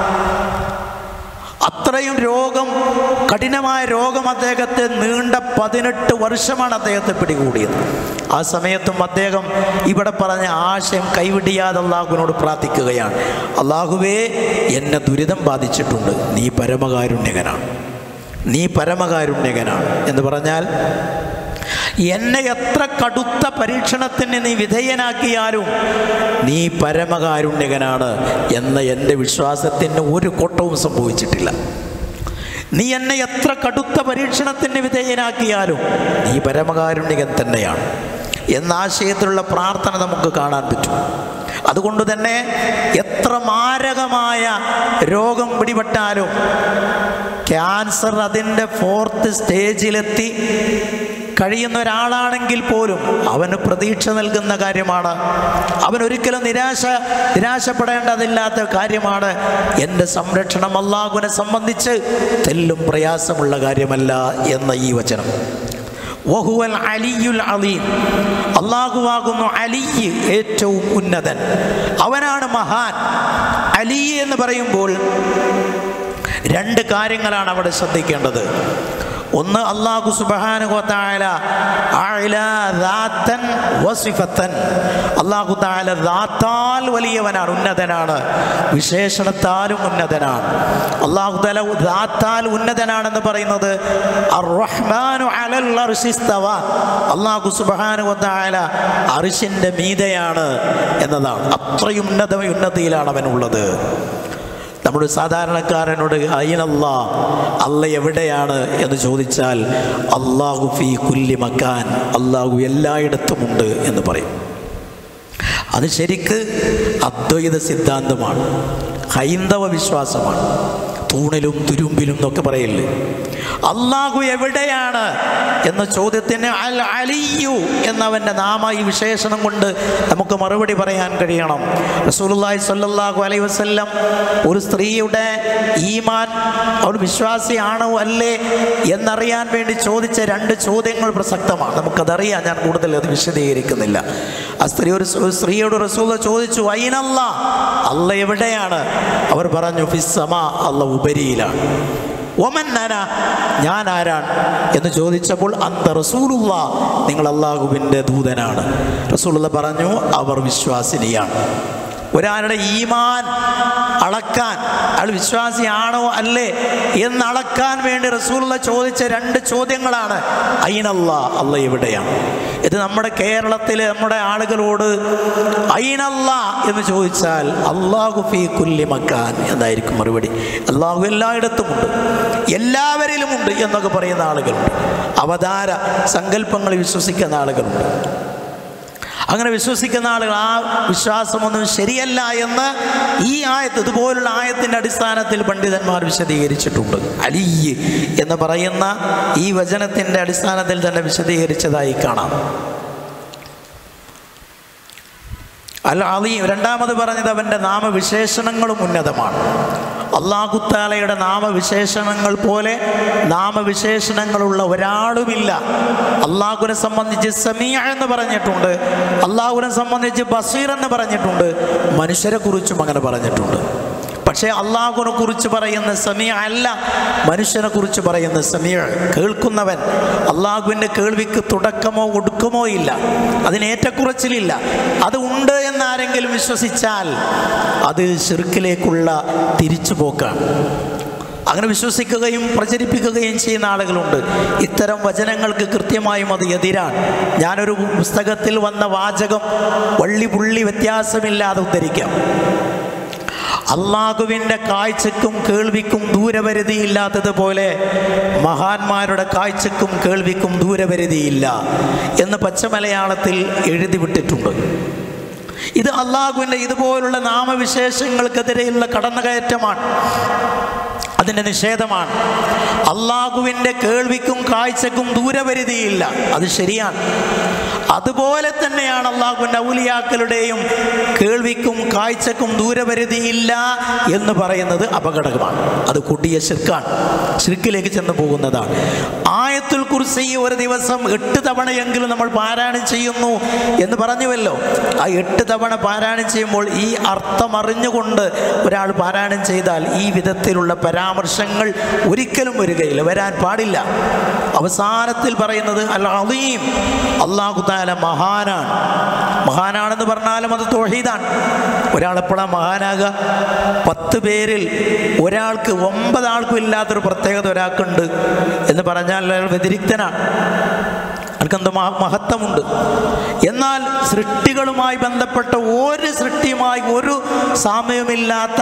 അത്രയും രോഗം കഠിനമായ രോഗം അദ്ദേഹത്തെ നീണ്ട പതിനെട്ട് വർഷമാണ് അദ്ദേഹത്തെ പിടികൂടിയത് ആ സമയത്തും അദ്ദേഹം ഇവിടെ പറഞ്ഞ ആശയം കൈവിടിയാതെ അള്ളാഹുവിനോട് പ്രാർത്ഥിക്കുകയാണ് അള്ളാഹുവേ എന്നെ ദുരിതം ബാധിച്ചിട്ടുണ്ട് നീ പരമകാരുണ്യകനാണ് നീ പരമകാരുണ്യകനാണ് എന്ന് പറഞ്ഞാൽ എന്നെ എത്ര കടുത്ത പരീക്ഷണത്തിന് നീ വിധേയനാക്കിയാലും നീ പരമകാരുണ്യകനാണ് എന്ന എൻ്റെ വിശ്വാസത്തിന് ഒരു കോട്ടവും സംഭവിച്ചിട്ടില്ല നീ എന്നെ എത്ര കടുത്ത പരീക്ഷണത്തിന് വിധേയനാക്കിയാലും നീ പരമകാരുണ്യകൻ തന്നെയാണ് എന്ന ആശയത്തിലുള്ള പ്രാർത്ഥന നമുക്ക് കാണാൻ പറ്റും അതുകൊണ്ട് തന്നെ എത്ര മാരകമായ രോഗം പിടിപെട്ടാലും ക്യാൻസർ അതിൻ്റെ ഫോർത്ത് സ്റ്റേജിലെത്തി കഴിയുന്ന ഒരാളാണെങ്കിൽ പോലും അവന് പ്രതീക്ഷ നൽകുന്ന കാര്യമാണ് അവൻ ഒരിക്കലും നിരാശ നിരാശപ്പെടേണ്ടതില്ലാത്ത കാര്യമാണ് എൻ്റെ സംരക്ഷണം അള്ളാഹുവിനെ സംബന്ധിച്ച് തെല്ലും പ്രയാസമുള്ള കാര്യമല്ല എന്ന ഈ വചനം വഹുവൽ അലിയുൽ അലീം അള്ളാഹുവാകുന്നു അലിയ് ഏറ്റവും ഉന്നതൻ അവനാണ് മഹാൻ അലി എന്ന് പറയുമ്പോൾ രണ്ട് കാര്യങ്ങളാണ് അവിടെ ശ്രദ്ധിക്കേണ്ടത് ഒന്ന് അള്ളാഹു സുബാനുഹത്തായ അള്ളാഹു താല ദാത്താൽ വലിയവനാണ് ഉന്നതനാണ് വിശേഷണത്താലും ഉന്നതനാണ് അള്ളാഹു തല ദാത്താൽ ഉന്നതനാണെന്ന് പറയുന്നത് അർ-റഹ്മാനു അലൽ അർശി ഇസ്തവ. അള്ളാഹു സുബാനുഹത്തായ അർശിൻ്റെ മീതയാണ് എന്നതാണ് അത്രയും ഉന്നത ഉന്നതിയിലാണ് അവനുള്ളത് നമ്മുടെ സാധാരണക്കാരനോട് അയിനല്ല അല്ല എവിടെയാണ് എന്ന് ചോദിച്ചാൽ അള്ളാഹു ഫി കുല്ലി മക്കാൻ അള്ളാഹു എല്ലായിടത്തുമുണ്ട് എന്ന് പറയും അത് ശരിക്ക് അദ്വൈത സിദ്ധാന്തമാണ് ഹൈന്ദവ വിശ്വാസമാണ് തൂണിലും തുരുമ്പിലും എന്നൊക്കെ പറയില്ലേ അള്ളാഹു എവിടെയാണ് എന്ന ചോദ്യത്തിന് അൽ അലിയു എന്നവൻ്റെ നാമ ഈ വിശേഷണം കൊണ്ട് നമുക്ക് മറുപടി പറയാൻ കഴിയണം റസൂലുള്ളാഹി സ്വല്ലല്ലാഹു അലൈഹി വസല്ലം ഒരു സ്ത്രീയുടെ ഈമാൻ അവൾ വിശ്വാസിയാണോ അല്ലേ എന്നറിയാൻ വേണ്ടി ചോദിച്ച രണ്ട് ചോദ്യങ്ങൾ പ്രസക്തമാണ് നമുക്കതറിയാം ഞാൻ കൂടുതൽ അത് വിശദീകരിക്കുന്നില്ല ആ സ്ത്രീ ഒരു ഒരു സ്ത്രീയോട് റസൂൽ ചോദിച്ചു അയിനല്ല അല്ല എവിടെയാണ് അവർ പറഞ്ഞു ഫിസ്സമ അല്ല ഉപരിയിലാണ് ഒമൻ നന ഞാൻ ആരാണ് എന്ന് ചോദിച്ചപ്പോൾ അന്ത റസൂലുള്ള നിങ്ങൾ അള്ളാഹുവിൻ്റെ ദൂതനാണ് റസൂലുള്ള പറഞ്ഞു അവർ വിശ്വാസിനിയാണ് ഒരാളുടെ ഈമാൻ അളക്കാൻ അയാൾ വിശ്വാസിയാണോ അല്ലേ എന്ന് അളക്കാൻ വേണ്ടി റസൂലുള്ള ചോദിച്ച രണ്ട് ചോദ്യങ്ങളാണ് അയിനല്ല അല്ല എവിടെയാണ് ഇത് നമ്മുടെ കേരളത്തിലെ നമ്മുടെ ആളുകളോട് അയിനല്ല എന്ന് ചോദിച്ചാൽ അള്ളാഹു ഫീ കുല്ലി മക്കാൻ എന്നായിരിക്കും മറുപടി അള്ളാഹു എല്ലായിടത്തുമുണ്ട് എല്ലാവരിലുമുണ്ട് എന്നൊക്കെ പറയുന്ന ആളുകളുണ്ട് അവതാര സങ്കല്പങ്ങളിൽ വിശ്വസിക്കുന്ന ആളുകളുണ്ട് അങ്ങനെ വിശ്വസിക്കുന്ന ആളുകൾ ആ വിശ്വാസമൊന്നും ശരിയല്ല എന്ന് ഈ ആയത്ത് ഇതുപോലുള്ള ആയത്തിൻ്റെ അടിസ്ഥാനത്തിൽ പണ്ഡിതന്മാർ വിശദീകരിച്ചിട്ടുണ്ട് അലി എന്ന് പറയുന്ന ഈ വചനത്തിൻ്റെ അടിസ്ഥാനത്തിൽ തന്നെ വിശദീകരിച്ചതായി കാണാം അൽ അലീം രണ്ടാമത് പറഞ്ഞത് അവൻ്റെ നാമവിശേഷണങ്ങളും ഉന്നതമാണ് അള്ളാഹുത്താലയുടെ നാമവിശേഷണങ്ങൾ പോലെ നാമവിശേഷണങ്ങളുള്ള ഒരാളുമില്ല അള്ളാഹുവിനെ സംബന്ധിച്ച് സമീയ എന്ന് പറഞ്ഞിട്ടുണ്ട് അള്ളാഹുവിനെ സംബന്ധിച്ച് ബസീർ എന്ന് പറഞ്ഞിട്ടുണ്ട് മനുഷ്യരെ കുറിച്ചും അങ്ങനെ പറഞ്ഞിട്ടുണ്ട് പക്ഷേ അള്ളാഹുവിനെ കുറിച്ച് പറയുന്ന സമീ അല്ല മനുഷ്യനെ കുറിച്ച് പറയുന്ന സമീ കേൾക്കുന്നവൻ അള്ളാഹുവിൻ്റെ കേൾവിക്ക് തുടക്കമോ ഒടുക്കമോ ഇല്ല അതിന് ഏറ്റക്കുറച്ചിലില്ല അത് ഉണ്ട് എന്നാരെങ്കിലും വിശ്വസിച്ചാൽ അത് ഷിർക്കിലേക്കുള്ള തിരിച്ചുപോക്കാണ് അങ്ങനെ വിശ്വസിക്കുകയും പ്രചരിപ്പിക്കുകയും ചെയ്യുന്ന ആളുകളുണ്ട് ഇത്തരം വചനങ്ങൾക്ക് കൃത്യമായും അത് എതിരാണ് ഞാനൊരു പുസ്തകത്തിൽ വന്ന വാചകം വള്ളി പുള്ളി വ്യത്യാസമില്ലാതെ ഉദ്ധരിക്കാം അള്ളാഹുവിൻ്റെ കാഴ്ചക്കും കേൾവിക്കും ദൂരപരിധിയില്ലാത്തതുപോലെ മഹാന്മാരുടെ കാഴ്ചക്കും കേൾവിക്കും ദൂരപരിധിയില്ല എന്ന് പച്ചമലയാളത്തിൽ എഴുതി വിട്ടിട്ടുണ്ട് ഇത് അള്ളാഹുവിൻ്റെ ഇതുപോലുള്ള നാമവിശേഷങ്ങൾക്കെതിരെയുള്ള കടന്നുകയറ്റമാണ് അതിൻ്റെ നിഷേധമാണ് അള്ളാഹുവിൻ്റെ കേൾവിക്കും കാഴ്ചക്കും ദൂരപരിധിയില്ല അത് ശരിയാണ് അതുപോലെ തന്നെയാണ് അള്ളാഹുവിൻ്റെ ഔലിയാക്കളുടെയും കേൾവിക്കും കാഴ്ചക്കും ദൂരപരിധിയില്ല എന്ന് പറയുന്നത് അപകടകമാണ് അത് കൊടിയ ശിർക്കാണ് ശിർക്കിലേക്ക് ചെന്ന് പോകുന്നതാണ് ആയത്തുൽ കുർസി ഒരു ദിവസം എട്ട് തവണയെങ്കിലും നമ്മൾ പാരായണം ചെയ്യുന്നു എന്ന് പറഞ്ഞുവല്ലോ ആ എട്ട് തവണ പാരായണം ചെയ്യുമ്പോൾ ഈ അർത്ഥം അറിഞ്ഞുകൊണ്ട് ഒരാൾ പാരായണം ചെയ്താൽ ഈ വിധത്തിലുള്ള പരാമർശങ്ങൾ ഒരിക്കലും വരികയില്ല വരാൻ പാടില്ല അവസാനത്തിൽ പറയുന്നത് അൽ അലീം അള്ളാഹു താല മഹാനാണ് മഹാനാണെന്ന് പറഞ്ഞാലും അത് തോഹീദാണ് ഒരാളെപ്പോഴാണ് മഹാനാകുക പത്ത് പേരിൽ ഒരാൾക്ക് ഒമ്പത് ആൾക്കും ഇല്ലാത്തൊരു പ്രത്യേകത ഒരാൾക്കുണ്ട് എന്ന് പറഞ്ഞാൽ അയാൾ വ്യതിരിക്തനാണ് അവർക്കെന്ത് മഹ- മഹത്വമുണ്ട് എന്നാൽ സൃഷ്ടികളുമായി ബന്ധപ്പെട്ട ഒരു സൃഷ്ടിയുമായി ഒരു സാമ്യവുമില്ലാത്ത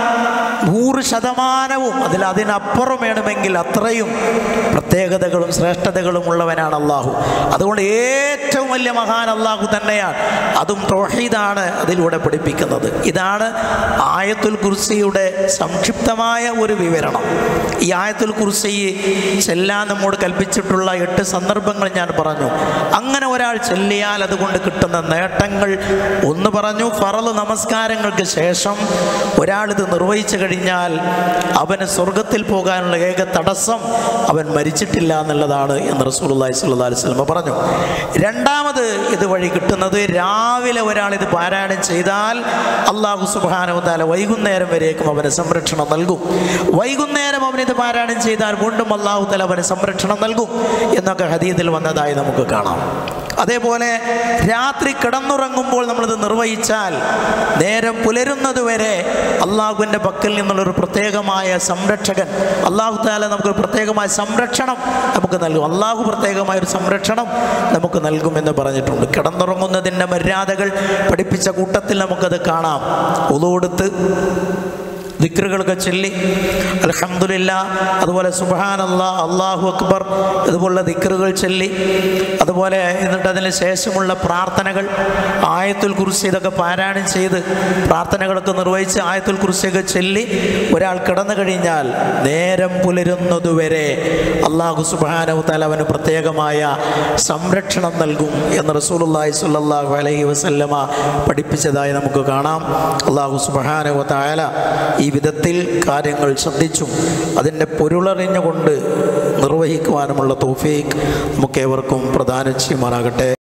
നൂറ് ശതമാനവും അതിൽ അതിനപ്പുറം വേണമെങ്കിൽ അത്രയും പ്രത്യേകതകളും ശ്രേഷ്ഠതകളും ഉള്ളവനാണ് അള്ളാഹു അതുകൊണ്ട് ഏറ്റവും വലിയ മഹാൻ അള്ളാഹു തന്നെയാണ് അതും തോഹീദാണ് അതിലൂടെ പഠിപ്പിക്കുന്നത് ഇതാണ് ആയത്തുൽ കുർസിയുടെ സംക്ഷിപ്തമായ ഒരു വിവരണം ഈ ആയത്തുൽ കുർസി ചെല്ലാൻ നമ്മോട് കൽപ്പിച്ചിട്ടുള്ള എട്ട് സന്ദർഭങ്ങൾ ഞാൻ പറഞ്ഞു അങ്ങനെ ഒരാൾ ചെല്ലിയാൽ അതുകൊണ്ട് കിട്ടുന്ന നേട്ടങ്ങൾ ഒന്ന് പറഞ്ഞു ഫറല് നമസ്കാരങ്ങൾക്ക് ശേഷം ഒരാൾ ഇത് നിർവഹിച്ചു കഴിഞ്ഞാൽ അവന് സ്വർഗത്തിൽ പോകാനുള്ള ഏക തടസ്സം അവൻ മരിച്ചിട്ടില്ല എന്നുള്ളതാണ് എന്ന് റസൂലുള്ളാഹി സ്വല്ലല്ലാഹു അലൈഹി വസല്ലം പറഞ്ഞു രണ്ടാമത് ഇതുവഴി കിട്ടുന്നത് രാവിലെ ഒരാൾ ഇത് പാരായണം ചെയ്താൽ അള്ളാഹു സുബ്ഹാനഹു വതആല വൈകുന്നേരം വരേക്കും അവന് സംരക്ഷണം നൽകും വൈകുന്നേരം അവൻ ഇത് പാരായണം ചെയ്താൽ വീണ്ടും അള്ളാഹു തല അവന് സംരക്ഷണം നൽകും എന്നൊക്കെ ഹദീദിൽ വന്നതായി നമുക്ക് കാണാം അതേപോലെ രാത്രി കിടന്നുറങ്ങുമ്പോൾ നമ്മളിത് നിർവഹിച്ചാൽ നേരം പുലരുന്നത് വരെ അള്ളാഹുവിൻ്റെ പക്കൽ നിന്നുള്ളൊരു പ്രത്യേകമായ സംരക്ഷകൻ അള്ളാഹു താല നമുക്കൊരു പ്രത്യേകമായ സംരക്ഷണം നമുക്ക് നൽകും അള്ളാഹു പ്രത്യേകമായ ഒരു സംരക്ഷണം നമുക്ക് നൽകുമെന്ന് പറഞ്ഞിട്ടുണ്ട് കിടന്നുറങ്ങുന്നതിൻ്റെ മര്യാദകൾ പഠിപ്പിച്ച കൂട്ടത്തിൽ നമുക്കത് കാണാം ഒതുകൊടുത്ത് ദിക്റുകളൊക്കെ ചൊല്ലി അൽഹംദുലില്ല അതുപോലെ സുബഹാനല്ലാ അള്ളാഹു അക്ബർ ഇതുപോലുള്ള ദിക്റുകൾ ചൊല്ലി അതുപോലെ എന്നിട്ട് അതിന് ശേഷമുള്ള പ്രാർത്ഥനകൾ ആയത്തുൽ കുറിച്ച് ഇതൊക്കെ പാരായണം ചെയ്ത് പ്രാർത്ഥനകളൊക്കെ നിർവഹിച്ച് ആയത്തുൽ കുറിച്ചൊക്കെ ചൊല്ലി ഒരാൾ കിടന്നു കഴിഞ്ഞാൽ നേരം പുലരുന്നതുവരെ അള്ളാഹു സുബാനവ് തല അവന് പ്രത്യേകമായ സംരക്ഷണം നൽകും എന്ന് റസൂലുള്ളാഹി സ്വല്ലല്ലാഹു അലൈഹി വസല്ലമ പഠിപ്പിച്ചതായി നമുക്ക് കാണാം അള്ളാഹു സുബാനവ താല ഈ വിധത്തിൽ കാര്യങ്ങൾ ശ്രദ്ധിച്ചും അതിൻ്റെ പൊരുളറിഞ്ഞുകൊണ്ട് നിർവഹിക്കുവാനുമുള്ള തോഫീക്ക് നമുക്കേവർക്കും പ്രധാനം ചെയ്യുമാറാകട്ടെ